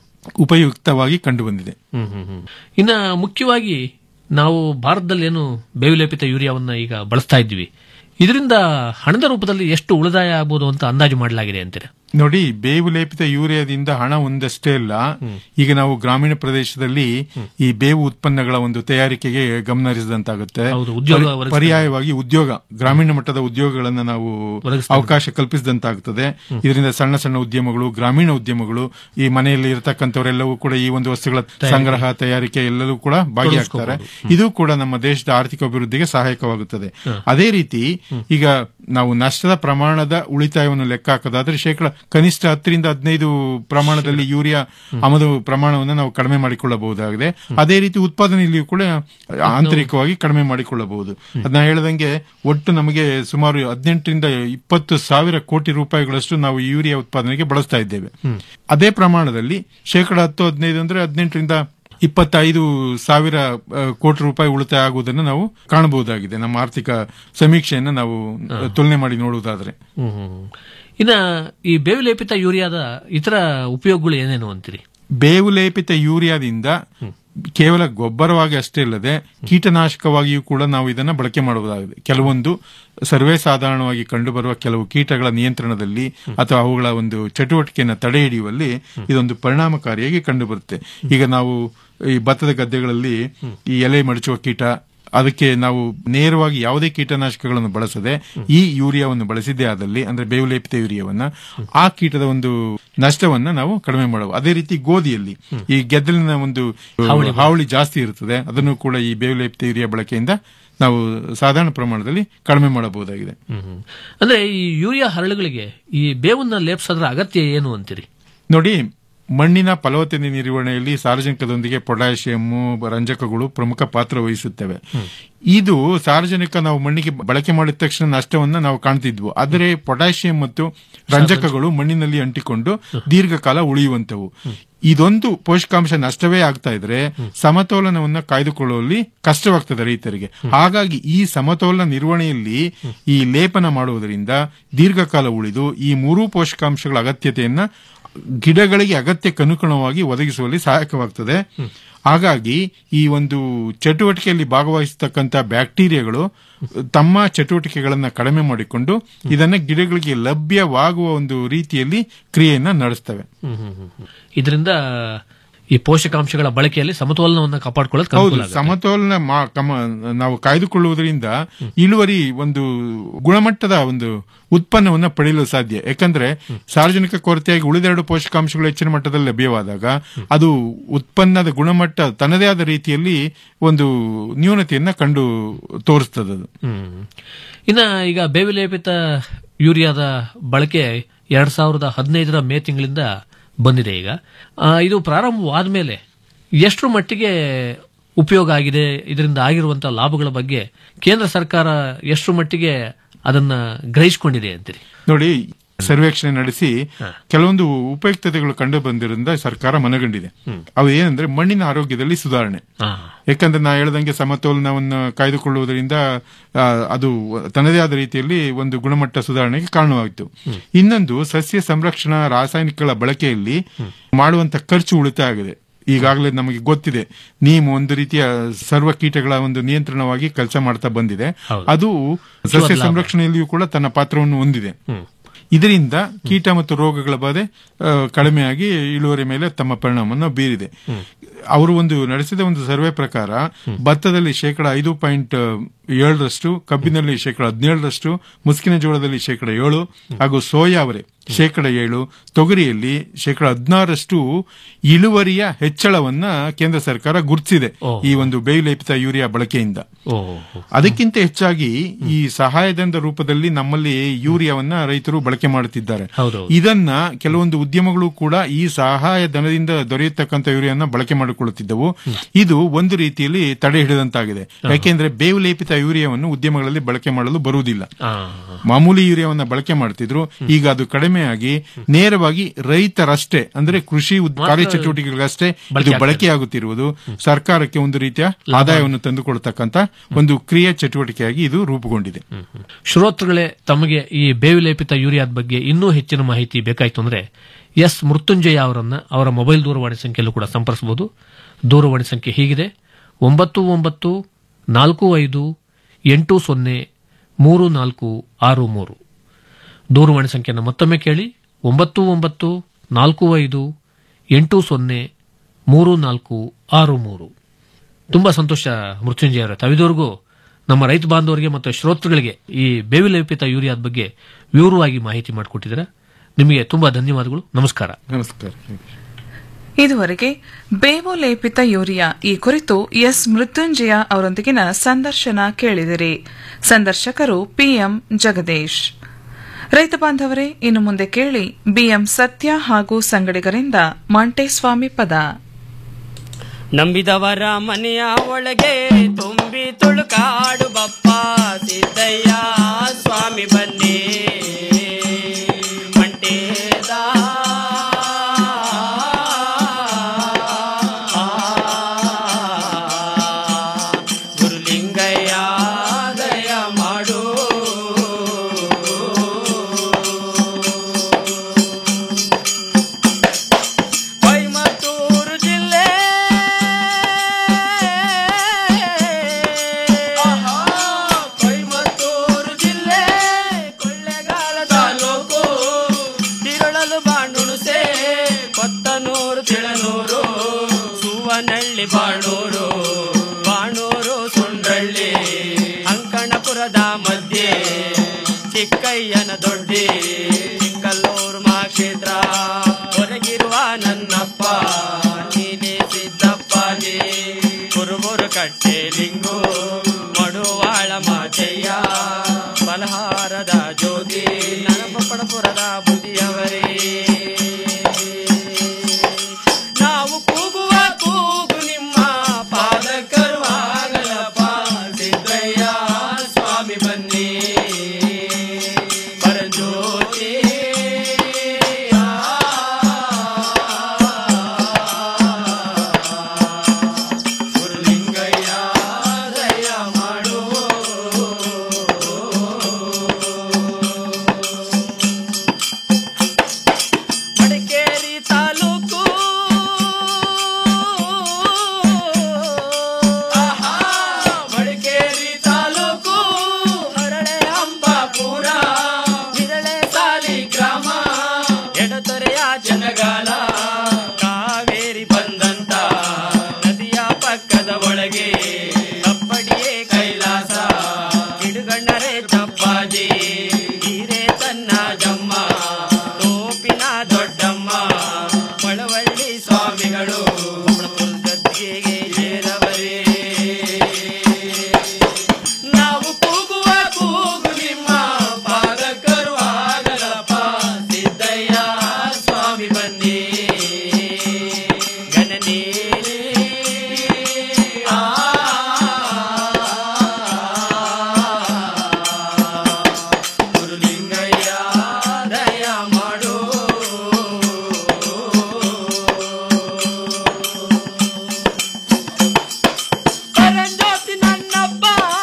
ಉಪಯುಕ್ತವಾಗಿ ಕಂಡುಬಂದಿದೆ ಹ್ಮ್, ಹ್ಮ್, ಹ್ಮ್. ಇನ್ನ ಮುಖ್ಯವಾಗಿ ನಾವು ಭಾರತದಲ್ಲಿ ಏನು ಬೇವಿಲೇಪಿತ ಯೂರಿಯಾವನ್ನ ಈಗ ಬಳಸ್ತಾ ಇದ್ವಿ ಇದರಿಂದ ಹಣದ ರೂಪದಲ್ಲಿ ಎಷ್ಟು ಉಳಿತಾಯ ಆಗ್ಬೋದು ಅಂತ ಅಂದಾಜು ಮಾಡಲಾಗಿದೆ ಅಂತೀರಾ ನೋಡಿ ಬೇವು ಲೇಪಿತ ಯೂರಿಯಾದಿಂದ ಹಣ ಒಂದಷ್ಟೇ ಅಲ್ಲ ಈಗ ನಾವು ಗ್ರಾಮೀಣ ಪ್ರದೇಶದಲ್ಲಿ ಈ ಬೇವು ಉತ್ಪನ್ನಗಳ ಒಂದು ತಯಾರಿಕೆಗೆ ಗಮನ ಹರಿಸಿದಂತಾಗುತ್ತೆ ಹೌದು, ಉದ್ಯೋಗ ಪರಿ- ಒದಗಿಸ್ತದೆ. ಪರ್ಯಾಯವಾಗಿ ಉದ್ಯೋಗ ಗ್ರಾಮೀಣ ಮಟ್ಟದ ಉದ್ಯೋಗಗಳನ್ನ ನಾವು ಒದಗಿಸ್ತದೆ. ಅವಕಾಶ ಕಲ್ಪಿಸಿದಂತಾಗುತ್ತದೆ ಇದರಿಂದ ಸಣ್ಣ ಸಣ್ಣ ಉದ್ಯಮಗಳು ಗ್ರಾಮೀಣ ಉದ್ಯಮಗಳು ಈ ಮನೆಯಲ್ಲಿ ಇರತಕ್ಕಂಥವರೆಲ್ಲವೂ ಕೂಡ ಈ ಒಂದು ವಸ್ತುಗಳ ಸಂಗ್ರಹ ತಯಾರಿಕೆ ಎಲ್ಲವೂ ಕೂಡ ಭಾಗಿಯಾಗ್ತಾರೆ ಇದು ಕೂಡ ನಮ್ಮ ದೇಶದ ಆರ್ಥಿಕ ಅಭಿವೃದ್ಧಿಗೆ ಸಹಾಯಕವಾಗುತ್ತದೆ ಅದೇ ರೀತಿ ಈಗ ನಾವು ನಷ್ಟದ ಪ್ರಮಾಣದ ಉಳಿತಾಯವನ್ನು ಲೆಕ್ಕ ಹಾಕೋದಾದ್ರೆ ಶೇಕಡ ಕನಿಷ್ಠ ಹತ್ತರಿಂದ ಹದಿನೈದು ಪ್ರಮಾಣದಲ್ಲಿ ಯೂರಿಯಾ ಆಮದು ಪ್ರಮಾಣವನ್ನು ನಾವು ಕಡಿಮೆ ಮಾಡಿಕೊಳ್ಳಬಹುದಾಗಿದೆ ಅದೇ ರೀತಿ ಉತ್ಪಾದನೆಯಲ್ಲಿಯೂ ಕೂಡ ಆಂತರಿಕವಾಗಿ ಕಡಿಮೆ ಮಾಡಿಕೊಳ್ಳಬಹುದು ಅದನ್ನ ಹೇಳದಂಗೆ ಒಟ್ಟು ನಮಗೆ ಸುಮಾರು ಹದಿನೆಂಟರಿಂದ ಇಪ್ಪತ್ತು ಸಾವಿರ ಕೋಟಿ ರೂಪಾಯಿಗಳಷ್ಟು ನಾವು ಯೂರಿಯಾ ಉತ್ಪಾದನೆಗೆ ಬಳಸ್ತಾ ಇದ್ದೇವೆ ಅದೇ ಪ್ರಮಾಣದಲ್ಲಿ ಶೇಕಡ ಹತ್ತು ಹದಿನೈದು ಅಂದ್ರೆ ಹದಿನೆಂಟರಿಂದ ಇಪ್ಪತ್ತೈದು ಸಾವಿರ ಆ, ಕೋಟಿ ರೂಪಾಯಿ ಉಳಿತಾಯ ಆಗುವುದನ್ನು ನಾವು ಕಾಣಬಹುದಾಗಿದೆ ನಮ್ಮ ಆರ್ಥಿಕ ಸಮೀಕ್ಷೆಯನ್ನು ನಾವು ತುಲನೆ ಮಾಡಿ ನೋಡುವುದಾದ್ರೆ ಹ್ಮ್, ಹ್ಮ್, ಹ್ಮ್. ಇನ್ನ ಈ ಬೇವು ಲೇಪಿತ ಯೂರಿಯಾದ ಇತರ ಉಪಯೋಗಗಳು ಏನೇನು ಅಂತೀರಿ ಬೇವು ಲೇಪಿತ ಯೂರಿಯಾದಿಂದ ಕೇವಲ ಗೊಬ್ಬರವಾಗಿ ಅಷ್ಟೇ ಅಲ್ಲದೆ ಕೀಟನಾಶಕವಾಗಿಯೂ ಕೂಡ ನಾವು ಇದನ್ನ ಬಳಕೆ ಮಾಡಬಹುದಾಗಿದೆ ಕೆಲವೊಂದು ಸರ್ವೇ ಸಾಧಾರಣವಾಗಿ ಕಂಡುಬರುವ ಕೆಲವು ಕೀಟಗಳ ನಿಯಂತ್ರಣದಲ್ಲಿ ಅಥವಾ ಅವುಗಳ ಒಂದು ಚಟುವಟಿಕೆಯನ್ನು ತಡೆ ಹಿಡಿಯುವಲ್ಲಿ ಇದೊಂದು ಪರಿಣಾಮಕಾರಿಯಾಗಿ ಕಂಡುಬರುತ್ತೆ ಈಗ ನಾವು ಈ ಭತ್ತದ ಗದ್ದೆಗಳಲ್ಲಿ ಈ ಎಲೆ ಮಡಚುವ ಕೀಟ ಅದಕ್ಕೆ ನಾವು ನೇರವಾಗಿ ಯಾವುದೇ ಕೀಟನಾಶಕಗಳನ್ನು ಬಳಸದೆ ಈ ಯೂರಿಯಾವನ್ನು ಬಳಸಿದ್ದೇ ಆದಲ್ಲಿ ಅಂದ್ರೆ ಬೇವು ಲೇಪಿತ ಯೂರಿಯಾವನ್ನ ಆ ಕೀಟದ ಒಂದು ನಷ್ಟವನ್ನ ನಾವು ಕಡಿಮೆ ಮಾಡಬಹುದು ಅದೇ ರೀತಿ ಗೋಧಿಯಲ್ಲಿ ಈ ಗೆದ್ದಲಿನ ಒಂದು ಹಾವಳಿ ಹಾವಳಿ ಜಾಸ್ತಿ ಇರುತ್ತದೆ ಅದನ್ನು ಕೂಡ ಈ ಬೇವು ಲೇಪಿತ ಯೂರಿಯಾ ಬಳಕೆಯಿಂದ ನಾವು ಸಾಧಾರಣ ಪ್ರಮಾಣದಲ್ಲಿ ಕಡಿಮೆ ಮಾಡಬಹುದಾಗಿದೆ ಹ್ಮ್, ಹ್ಮ್. ಅಂದ್ರೆ ಈ ಯೂರಿಯಾ ಹರಳುಗಳಿಗೆ ಈ ಬೇವನ್ನ ಲೇಪಿಸೋದ್ರ ಅಗತ್ಯ ಏನು ಅಂತೀರಿ ನೋಡಿ ಮಣ್ಣಿನ ಫಲವತ್ತತೆ ನಿರ್ವಹಣೆಯಲ್ಲಿ ಸಾರ್ವಜನಿಕದೊಂದಿಗೆ ಪೊಟ್ಯಾಷಿಯಂ ರಂಜಕಗಳು ಪ್ರಮುಖ ಪಾತ್ರ ವಹಿಸುತ್ತವೆ ಇದು ಸಾರ್ವಜನಿಕ ನಾವು ಮಣ್ಣಿಗೆ ಬಳಕೆ ಮಾಡಿದ ತಕ್ಷಣ ನಷ್ಟವನ್ನ ನಾವು ಕಾಣ್ತಿದ್ವು ಆದರೆ ಪೊಟ್ಯಾಷಿಯಂ ಮತ್ತು ರಂಜಕಗಳು ಮಣ್ಣಿನಲ್ಲಿ ಅಂಟಿಕೊಂಡು ದೀರ್ಘಕಾಲ ಉಳಿಯುವಂತವು ಇದೊಂದು ಪೋಷಕಾಂಶ ನಷ್ಟವೇ ಆಗ್ತಾ ಇದ್ರೆ ಸಮತೋಲನವನ್ನ ಕಾಯ್ದುಕೊಳ್ಳುವಲ್ಲಿ ಕಷ್ಟವಾಗ್ತದೆ ರೈತರಿಗೆ ಹಾಗಾಗಿ ಈ ಸಮತೋಲನ ನಿರ್ವಹಣೆಯಲ್ಲಿ ಈ ಲೇಪನ ಮಾಡುವುದರಿಂದ ದೀರ್ಘಕಾಲ ಉಳಿದು ಈ ಮೂರೂ ಪೋಷಕಾಂಶಗಳ ಅಗತ್ಯತೆಯನ್ನ ಗಿಡಗಳಿಗೆ ಅಗತ್ಯಕ್ಕೆ ಅನುಗುಣವಾಗಿ ಒದಗಿಸುವಲ್ಲಿ ಸಹಾಯಕವಾಗ್ತದೆ ಹಾಗಾಗಿ ಈ ಒಂದು ಚಟುವಟಿಕೆಯಲ್ಲಿ ಭಾಗವಹಿಸತಕ್ಕಂತ ಬ್ಯಾಕ್ಟೀರಿಯಾಗಳು ತಮ್ಮ ಚಟುವಟಿಕೆಗಳನ್ನ ಕಡಿಮೆ ಮಾಡಿಕೊಂಡು ಇದನ್ನ ಗಿಡಗಳಿಗೆ ಲಭ್ಯವಾಗುವ ಒಂದು ರೀತಿಯಲ್ಲಿ ಕ್ರಿಯೆಯನ್ನ ನಡೆಸ್ತವೆ ಇದರಿಂದ ಈ ಪೋಷಕಾಂಶಗಳ ಬಳಕೆಯಲ್ಲಿ ಸಮತೋಲನವನ್ನು ಕಾಪಾಡಿಕೊಳ್ಳೋದು ಹೌದು ಅನುಕೂಲ ಆಗುತ್ತೆ. ಸಮತೋಲನ ಮಾ- ಕಮ ನಾವು ಕಾಯ್ದುಕೊಳ್ಳುವುದರಿಂದ ಇಳುವರಿ ಒಂದು ಗುಣಮಟ್ಟದ ಒಂದು ಉತ್ಪನ್ನವನ್ನ ಪಡೆಯಲು ಸಾಧ್ಯ ಯಾಕಂದ್ರೆ ಸಾರ್ವಜನಿಕ ಕೊರತೆಯಾಗಿ ಉಳಿದೆರಡು ಪೋಷಕಾಂಶಗಳು ಹೆಚ್ಚಿನ ಮಟ್ಟದಲ್ಲಿ ಲಭ್ಯವಾದಾಗ ಅದು ಉತ್ಪನ್ನದ ಗುಣಮಟ್ಟ ತನ್ನದೇ ಆದ ರೀತಿಯಲ್ಲಿ ಒಂದು ನ್ಯೂನತೆಯನ್ನ ಕಂಡು ತೋರಿಸ್ತದೆ ಅದು ಹ್ಮ್. ಇನ್ನ ಈಗ ಬೇವು ಲೇಪಿತ ಯೂರಿಯಾದ ಬಳಕೆ ಎರಡ್ ಸಾವಿರದ ಹದಿನೈದರ ಮೇ ತಿಂಗಳಿಂದ ಬಂದಿದೆ ಈಗ ಆ, ಇದು ಪ್ರಾರಂಭವಾದ ಮೇಲೆ ಎಷ್ಟರ ಮಟ್ಟಿಗೆ ಉಪಯೋಗ ಆಗಿದೆ ಇದರಿಂದ ಆಗಿರುವಂತಹ ಲಾಭಗಳ ಬಗ್ಗೆ ಕೇಂದ್ರ ಸರ್ಕಾರ ಎಷ್ಟರ ಮಟ್ಟಿಗೆ ಅದನ್ನ ಗ್ರಹಿಸಿಕೊಂಡಿದೆ ಅಂತೀರಿ ನೋಡಿ ಸರ್ವೇಕ್ಷಣೆ ನಡೆಸಿ ಕೆಲವೊಂದು ಉಪಯುಕ್ತತೆಗಳು ಕಂಡು ಬಂದಿರೋದ್ರಿಂದ ಸರ್ಕಾರ ಮನಗಂಡಿದೆ ಅವು ಏನಂದ್ರೆ ಮಣ್ಣಿನ ಆರೋಗ್ಯದಲ್ಲಿ ಸುಧಾರಣೆ ಯಾಕಂದ್ರೆ ನಾ ಹೇಳ್ದಂಗೆ ಸಮತೋಲನವನ್ನು ಕಾಯ್ದುಕೊಳ್ಳುವುದರಿಂದ ಆ, ಅದು ತನ್ನದೇ ಆದ ರೀತಿಯಲ್ಲಿ ಒಂದು ಗುಣಮಟ್ಟ ಸುಧಾರಣೆಗೆ ಕಾರಣವಾಯಿತು ಇನ್ನೊಂದು ಸಸ್ಯ ಸಂರಕ್ಷಣಾ ರಾಸಾಯನಿಕಗಳ ಬಳಕೆಯಲ್ಲಿ ಮಾಡುವಂತ ಖರ್ಚು ಉಳಿತಾಯ ಆಗಿದೆ ಈಗಾಗಲೇ ನಮಗೆ ಗೊತ್ತಿದೆ ನೀವು ಒಂದು ರೀತಿಯ ಸರ್ವ ಕೀಟಗಳ ಒಂದು ನಿಯಂತ್ರಣವಾಗಿ ಕೆಲಸ ಮಾಡ್ತಾ ಬಂದಿದೆ ಅದು ಸಸ್ಯ ಲಾಭ. ಸಂರಕ್ಷಣೆಯಲ್ಲಿಯೂ ಕೂಡ ತನ್ನ ಪಾತ್ರವನ್ನು ಹೊಂದಿದೆ ಇದರಿಂದ ಕೀಟ ಮತ್ತು ರೋಗಗಳ ಬಾಧೆ ಆ, ಕಡಿಮೆಯಾಗಿ ಇಳುವರಿ ಮೇಲೆ ತಮ್ಮ ಪರಿಣಾಮವನ್ನು ಬೀರಿದೆ ಅವರು ಒಂದು ನಡೆಸಿದ ಒಂದು ಸರ್ವೆ ಪ್ರಕಾರ ಭತ್ತದಲ್ಲಿ ಶೇಕಡ ಐದು ಪಾಯಿಂಟ್ ಏಳರಷ್ಟು ಕಬ್ಬಿನಲ್ಲಿ ಶೇಕಡ ಹದಿನೇಳರಷ್ಟು ಮುಸ್ಕಿನ ಜೋಳದಲ್ಲಿ ಶೇಕಡ ಏಳು ಹಾಗೂ ಸೋಯಾ ಅವರೆ ಶೇಕಡ ಏಳು ತೊಗರಿಯಲ್ಲಿ ಶೇಕಡ ಹದಿನಾರಷ್ಟು ಇಳುವರಿಯ ಹೆಚ್ಚಳವನ್ನ ಕೇಂದ್ರ ಸರ್ಕಾರ ಗುರುತಿಸಿದೆ ಈ ಒಂದು ಬೇಯುಲೇಪಿತ ಯೂರಿಯಾ ಬಳಕೆಯಿಂದ ಅದಕ್ಕಿಂತ ಹೆಚ್ಚಾಗಿ ಈ ಸಹಾಯಧನದ ರೂಪದಲ್ಲಿ ನಮ್ಮಲ್ಲಿ ಯೂರಿಯಾವನ್ನ ರೈತರು ಬಳಕೆ ಮಾಡುತ್ತಿದ್ದಾರೆ ಇದನ್ನ ಕೆಲವೊಂದು ಉದ್ಯಮಗಳು ಕೂಡ ಈ ಸಹಾಯ ಧನದಿಂದ ದೊರೆಯತಕ್ಕಂಥ ಯೂರಿಯಾನ ಬಳಕೆ ಮಾಡಿಕೊಳ್ಳುತ್ತಿದ್ದವು ಇದು ಒಂದು ರೀತಿಯಲ್ಲಿ ತಡೆ ಹಿಡಿದಂತಾಗಿದೆ ಯಾಕೆಂದ್ರೆ ಬೇವು ಲೇಪಿತ ಯೂರಿಯಾವನ್ನು ಉದ್ಯಮಗಳಲ್ಲಿ ಬಳಕೆ ಮಾಡಲು ಬರುವುದಿಲ್ಲ ಮಾಮೂಲಿ ಯೂರಿಯಾವನ್ನ ಬಳಕೆ ಮಾಡ್ತಿದ್ರು ಈಗ ಅದು ಕಡಿಮೆಯಾಗಿ ನೇರವಾಗಿ ರೈತರಷ್ಟೇ ಅಂದ್ರೆ ಕೃಷಿ ಉದ್- ಕಾರ್ಯಚಟುವಟಿಕೆಗಳಿಗಷ್ಟೇ ಇದು ಬಳಕೆ ಬಳಕೆಯಾಗುತ್ತಿರುವುದು ಸರ್ಕಾರಕ್ಕೆ ಒಂದು ರೀತಿಯ ಆದಾಯವನ್ನು ತಂದುಕೊಡ್ತಕ್ಕಂತ ಒಂದು ಕ್ರಿಯಾ ಚಟುವಟಿಕೆಯಾಗಿ ಇದು ರೂಪುಗೊಂಡಿದೆ ಶ್ರೋತೃಗಳೇ ತಮಗೆ ಈ ಬೇವು ಲೇಪಿತ ಯೂರಿಯಾದ ಬಗ್ಗೆ ಇನ್ನೂ ಹೆಚ್ಚಿನ ಮಾಹಿತಿ ಬೇಕಾಯ್ತು ಅಂದ್ರೆ ಎಸ್ ಮೃತ್ಯುಂಜಯ ಅವರನ್ನ ಅವರ ಮೊಬೈಲ್ ದೂರವಾಣಿ ಸಂಖ್ಯೆಯಲ್ಲೂ ಕೂಡ ಸಂಪರ್ಸಬಹುದು ದೂರವಾಣಿ ಸಂಖ್ಯೆ ಹೀಗಿದೆ ಒಂಬತ್ತು ಒಂಬತ್ತು ನಾಲ್ಕು ಐದು ಎಂಟು ಸೊನ್ನೆ ಮೂರು ನಾಲ್ಕು ಆರು ಮೂರು ದೂರವಾಣಿ ಸಂಖ್ಯೆಯನ್ನು ಮತ್ತೊಮ್ಮೆ ಕೇಳಿ ಒಂಬತ್ತು ಒಂಬತ್ತು ನಾಲ್ಕು ಐದು ಎಂಟು ಸೊನ್ನೆ ಮೂರು ನಾಲ್ಕು ಆರು ಮೂರು ತುಂಬಾ ಸಂತೋಷ ಮೃತ್ಯುಂಜಯ ಅವರೇ ತಾವಿದವರೆಗೂ ನಮ್ಮ ರೈತ ಬಾಂಧವರಿಗೆ ಮತ್ತು ಶ್ರೋತೃಗಳಿಗೆ ಈ ಬೇವಿಲೇಪಿತ ಯೂರಿಯಾದ ಬಗ್ಗೆ ವಿವರವಾಗಿ ಮಾಹಿತಿ ಮಾಡಿಕೊಟ್ಟಿದ್ದೀರಾ ನಿಮಗೆ ತುಂಬಾ ಧನ್ಯವಾದಗಳು ನಮಸ್ಕಾರ ನಮಸ್ಕಾರ ಇದುವರೆಗೆ ಬೇವು ಲೇಪಿತ ಯೂರಿಯಾ ಈ ಕುರಿತು ಎಸ್ ಮೃತ್ಯುಂಜಯ ಅವರೊಂದಿಗಿನ ಸಂದರ್ಶನ ಕೇಳಿದಿರಿ ಸಂದರ್ಶಕರು ಪಿಎಂ ಜಗದೀಶ್ ರೈತ ಬಾಂಧವರೇ ಇನ್ನು ಮುಂದೆ ಕೇಳಿ ಬಿಎಂ ಸತ್ಯ ಹಾಗೂ ಸಂಗಡಿಗರಿಂದ ಮಾಂಟೇಸ್ವಾಮಿ ಪದ ನಂಬಿದವರ ಮನೆಯ ಒಳಗೆ ತುಂಬಿ ತುಳುಕಾಡು ಬಪ್ಪ ಸಿದ್ದಯ್ಯ ಸ್ವಾಮಿ ಬನ್ನಿ ಮಂಟೇದ ಗುರುಲಿಂಗಯ್ಯ ದಯ ಮಾಡು ಕೊಯಮತ್ತೂರು ಜಿಲ್ಲೆ ಕೊಯಮತ್ತೂರು ಜಿಲ್ಲೆ ಕೊಳ್ಳೆಗಾಲ ತಾಲೂಕು ತಿರುಳಲು ಬಾಣುಣಸೆ ಕೊತ್ತನೂರು ತಿಳನೂರು ಸುವನಹಳ್ಳಿ ಬಾಣೂರು ಬಾಣೂರು ಸುಂಡ್ರಳ್ಳಿ ಅಂಕಣಪುರದ ಮಧ್ಯೆ ಚಿಕ್ಕಯ್ಯನ ದೊಡ್ಡಿ ಚಿಕ್ಕಲ್ಲೂರು ಮಹಾಕ್ಷೇತ್ರ ಹೊರಗಿರುವ ನನ್ನಪ್ಪ ನೀನೇ ಸಿದ್ದಪ್ಪಾಜಿ ಕುರುಬುರು ಕಟ್ಟೆ ಲಿಂಗು ಮಡುವಾಳ ಮಾಚಯ್ಯ ಬಲಹಾರದ ಜ್ಯೋತಿ ನರಪಪಡಪುರದ ಬುದಿಯವರೇ ನಾವು ಕೂಗುವ ಕೂಗು ನಿಮ್ಮ ಪಾದ ಕರುವಾಗಲಪ್ಪ ಸಿದ್ದಯ್ಯ ಸ್ವಾಮಿ ಬನ್ನಿ ಪರಜ್ಯೋತಿ ಗುರುಲಿಂಗಯ್ಯ ದಯ ಮಾಡು ಮಡಿಕೇರಿ ತಾಲೂಕು ಆಹಾ, ಮಡಿಕೇರಿ ತಾಲೂಕು ಹರಳೆ ಅಂಬಾಪುರ ಹಿರಳೆ ಸಾಲಿ ಗ್ರಾಮ ಎಡತೊರೆಯ ಜನಗಾಲ ಕಾವೇರಿ ಬಂದಂತ ನದಿಯ ಪಕ್ಕದ ಒಳಗೆ ಕಪ್ಪಡಿಯೇ ಕೈಲಾಸ ಹಿಡುಗಣ್ಣರೆ ಚಪ್ಪಾಜಿ ಹೀರೆ ತನ್ನ ಜಮ್ಮ ತೋಪಿನ ದೊಡ್ಡಮ್ಮ ಮಳವಳ್ಳಿ ಸ್ವಾಮಿಗಳು ಗದ್ದಿಗೆಗೆ ಏರವರೇ ನಾವು ಕೂಗುವ ಕೂಗು ನಿಮ್ಮ ಪಾದ ಕರುವಾಗಲಪ್ಪ ಸಿದ್ದಯ್ಯ ಸ್ವಾಮಿ ಬನ್ನಿ ಗಣನೀರಿ ಆ ಗುರುಲಿಂಗಯ್ಯ ದಯ ಮಾಡು ಪರಂಜ್ಯೋತಿ ನನ್ನಪ್ಪ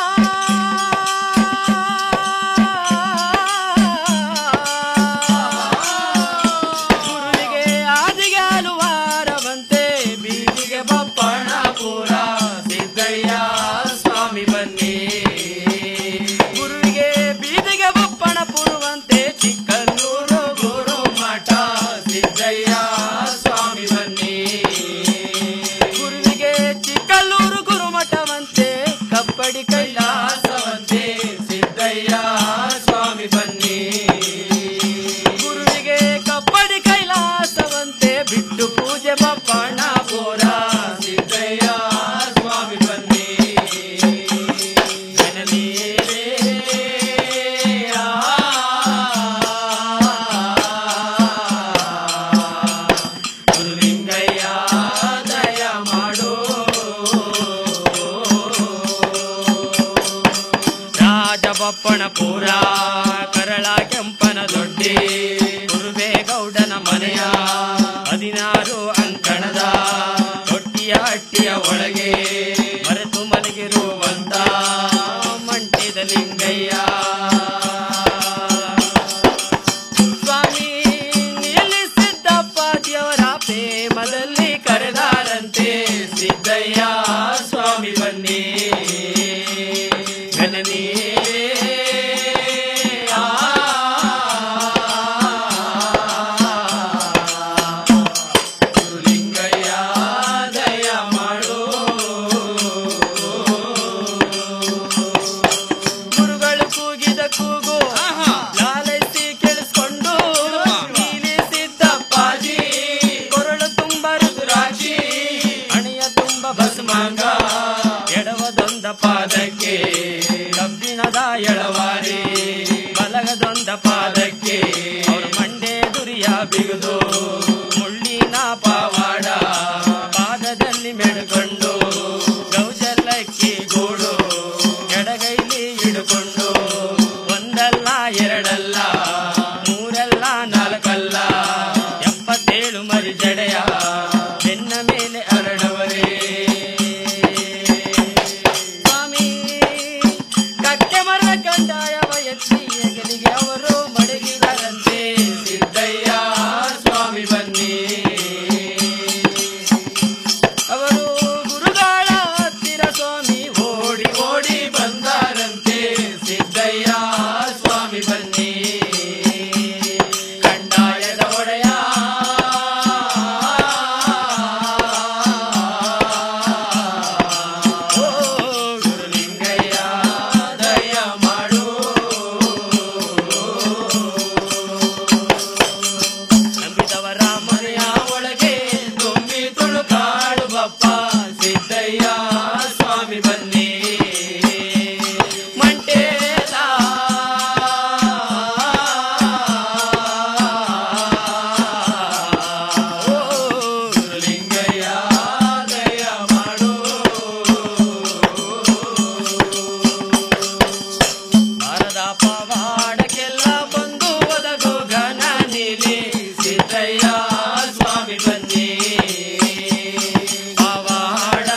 ಗುರುವಿಗೆ ಆದಿಗೆ ಹಲವಾರವಂತೆ ಬೀದಿಗೆ ಬಪ್ಪಣ ಪೂರ ಸಿದ್ದಯ್ಯ ಸ್ವಾಮಿ ಬನ್ನಿ ಗುರುವಿಗೆ ಬೀದಿಗೆ ಬಪ್ಪಣ ಪೂರುವಂತೆ ಚಿಕ್ಕಲ್ಲೂರು ಗುರು ಮಠ ಸಿದ್ದಯ್ಯ ಸ್ವಾಮಿ ಬನ್ನಿ ಗುರುವಿಗೆ ಚಿಕ್ಕಲ್ಲೂರು ಗುರುಮಠವಂತೆ ಕಪ್ಪಡಿ ಕೈಲಾಸವಂತೆ ಸಿದ್ದಯ್ಯ ಸ್ವಾಮಿ ಬನ್ನಿ ಗುರುವಿಗೆ ಕಪ್ಪಡಿ ಕೈಲಾಸವಂತೆ ಬಿಟ್ಟು ಪೂಜೆ ಬಪ್ಪಣ್ಣ ಬೋರ ಸಿದ್ದಯ್ಯ ಸ್ವಾಮಿ ಬನ್ನಿ ಜನನೀರೇ ಆ ಗುರುಲಿಂಗಯ್ಯ ದಯ ಮಾಡು ರಾಜಬಪ್ಪಣಪುರ ಕರಳ ಕೆಂಪನ ದೊಡ್ಡಿ ಗುರುಬೇಗೌಡನ ಮನೆಯ ಹದಿನಾರು ಅಂಕಣದ ತೊಟ್ಟಿಯ ಹಟ್ಟಿಯ ಒಳಗೆ ಮರೆತು ಮಲಗಿರುವಂತ ಮಂಟಿದ ಲಿಂಗಯ್ಯ ಸ್ವಾಮಿ ನಿಲ್ಲಿಸಿದ್ದಪ್ಪ ದೇವರ ಪ್ರೇಮದಲ್ಲಿ ಕರೆದಾರಂತೆ ಸಿದ್ದಯ್ಯ ಸ್ವಾಮಿ ಬನ್ನಿ ಗಣನೀರೇ ಆ ಬೆಂಕಿ ಗೂಡು ಎಡಗೈಲಿ ಹಿಡ್ಕೊಂಡು ಒಂದಲ್ಲ ಎರಡಲ್ಲ ಮೂರಲ್ಲ ನಾಲ್ಕಲ್ಲ ಎಪ್ಪತ್ತೇಳು ಮರಿ ಜಡೆಯ ಬೆನ್ನ ಮೇಲೆ ಹರಡವರೇ ಸ್ವಾಮಿ ಕಕ್ಕೆ ಮರದ ಕಂಡಾಯವ ಎತ್ತಿ ಹೆಗಲಿಗೆ ಅವರು ಮಡಗಿದರಂತೆ ಸಿದ್ದಯ್ಯ ಸ್ವಾಮಿ ಬನ್ನಿ ಅವರು ಗುರುಗಳ ಹತ್ತಿರ ಸ್ವಾಮಿ ಓಡಿ ಓಡಿ ಬಂದಾರಂತೆ ಸಿದ್ದಯ್ಯ ಸ್ವಾಮಿ ಬನ್ನಿ ಕಂಡಾಯದ ಒಡೆಯ ಓ ಗುರುಲಿಂಗಯ್ಯ ದಯ ಮಾಡು ನಂಬಿದವರ ಮನೆಯ ಒಳಗೆ ತುಂಬಿ ತುಳುಕಾಡು ಬಪ್ಪ ಸಿದ್ದಯ್ಯ ಸ್ವಾಮಿ ಬನ್ನಿ ಮಂಟೇದ ಓ ಗುರುಲಿಂಗಯ್ಯ ದಯ ಮಾಡು ಭಾರದ ಪವಾಡಕ್ಕೆಲ್ಲ ಬಂದು ಒದಗು ಘನ ನೀಲಿ ಸಿದ್ದಯ್ಯ ಸ್ವಾಮಿ ಬನ್ನಿ ಪವಾಡ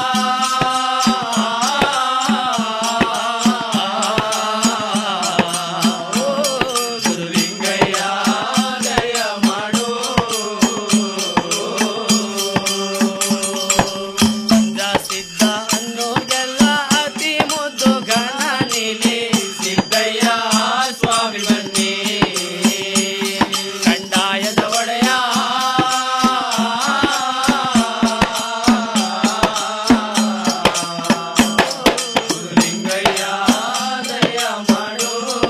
ಓ ಗುರುಲಿಂಗಯ್ಯ ದಯ ಮಾಡು ಸಿದ್ಧ ಸಿದ್ಧ ಅನ್ನೋದೆಲ್ಲ ಅತಿ ಮುದ್ದು ಘನ ನೀಲಿ ಸಿದ್ದಯ್ಯ ಸ್ವಾಮಿ ಬನ್ನಿ ಕಂಡಾಯದ ಒಡೆಯ ಗುರುಲಿಂಗಯ್ಯ ದಯ ಮಾಡು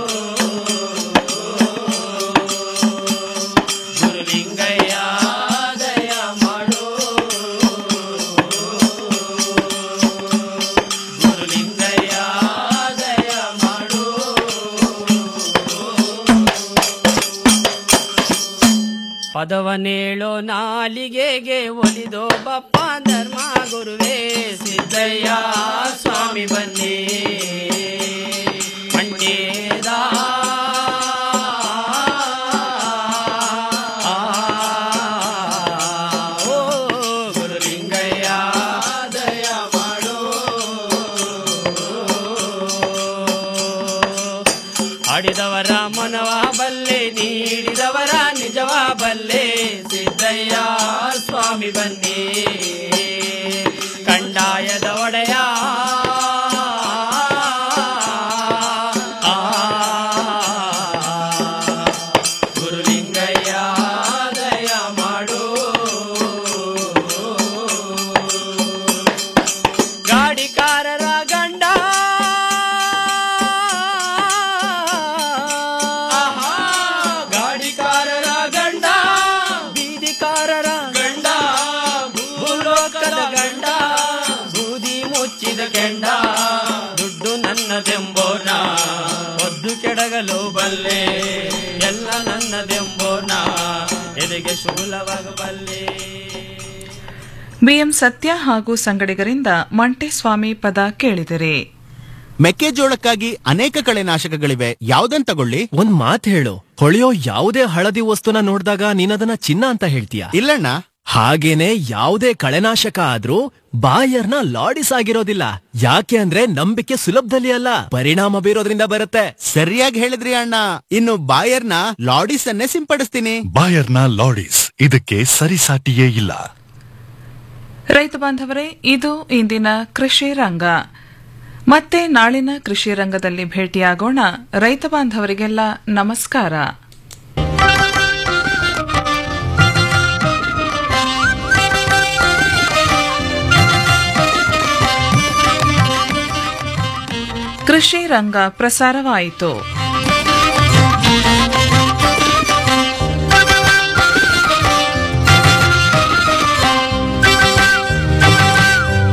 ಗುರುಲಿಂಗಯ್ಯ ದಯ ಮಾಡು ಗುರುಲಿಂಗಯ್ಯ ದಯ ಮಾಡು ಪದವನೇಳೋ ನಾಲಿಗೆಗೆ ಒಲಿದೋ ಬಪ್ಪ ಧರ್ಮ ಗುರುವೇ ಸಿದ್ದಯ್ಯ ಸ್ವಾಮಿ ಬನ್ನಿ ಮಂಡ್ಯದ ಓ ಗುರುಲಿಂಗಯ್ಯ ದಯ ಮಾಡು ಆಡಿದವರ ಮನವ ಬಲ್ಲೆ ನೀಡಿದವರ ನಿಜವ ಬಲ್ಲೆ ಸಿದ್ದಯ್ಯ ಸ್ವಾಮಿ ಬನ್ನಿ ಕಂಡಾಯದ ಒಡೆಯ ಆ, ಗುರುಲಿಂಗಯ್ಯ ದಯ ಮಾಡು ಗಾಡಿಕಾರರ ಗಂಡ ಗಾಡಿಕಾರರ ಗಂಡ ಬೀದಿಕಾರರ ಗಂಡ ಭೂಲೋಕದ ಗಂಡ ಬೂದಿ ಮುಚ್ಚಿದ ಕೆಂಡ ದುಡ್ಡು ನನ್ನದೆಂಬೋನ ಒದ್ದು ಕೆಡಗಲು ಬಲ್ಲೆ ಎಲ್ಲ ನನ್ನದೆಂಬೋನ ಎದೆಗೆ ಶೂಲವಾಗಬಲ್ಲೆ ಬಿಎಂ ಸತ್ಯ ಹಾಗೂ ಸಂಗಡಿಗರಿಂದ ಮಂಟೇಸ್ವಾಮಿ ಪದ ಕೇಳಿದಿರಿ ಮೆಕ್ಕೆಜೋಳಕ್ಕಾಗಿ ಅನೇಕ ಕಳೆನಾಶಕಗಳಿವೆ ಯಾವ್ದನ್ ತಗೊಳ್ಳಿ ಒಂದ್ ಮಾತ್ ಹೇಳು ಹೊಳೆಯೋ ಯಾವುದೇ ಹಳದಿ ವಸ್ತುನ ನೋಡಿದಾಗ ನೀನದನ್ನ ಚಿನ್ನ ಅಂತ ಹೇಳ್ತೀಯ ಇಲ್ಲಣ್ಣ ಹಾಗೇನೆ ಯಾವುದೇ ಕಳೆನಾಶಕ ಆದ್ರೂ ಬಾಯರ್ನ ಲಾಡಿಸ್ ಆಗಿರೋದಿಲ್ಲ ಯಾಕೆ ಅಂದ್ರೆ ನಂಬಿಕೆ ಸುಲಭದಲ್ಲಿ ಅಲ್ಲ ಪರಿಣಾಮ ಬೀರೋದ್ರಿಂದ ಬರುತ್ತೆ ಸರಿಯಾಗಿ ಹೇಳಿದ್ರಿ ಅಣ್ಣ ಇನ್ನು ಬಾಯರ್ನ ಲಾಡಿಸ್ ಅನ್ನೇ ಸಿಂಪಡಿಸ್ತೀನಿ ಬಾಯರ್ನ ಲಾಡಿಸ್ ಇದಕ್ಕೆ ಸರಿಸಾಟಿಯೇ ಇಲ್ಲ ರೈತ ಬಾಂಧವರೇ ಇದು ಇಂದಿನ ಕೃಷಿ ರಂಗ ಮತ್ತೆ ನಾಳಿನ ಕೃಷಿ ರಂಗದಲ್ಲಿ ಭೇಟಿಯಾಗೋಣ ರೈತ ಬಾಂಧವರಿಗೆಲ್ಲ ನಮಸ್ಕಾರ ಕೃಷಿ ರಂಗ ಪ್ರಸಾರವಾಯಿತು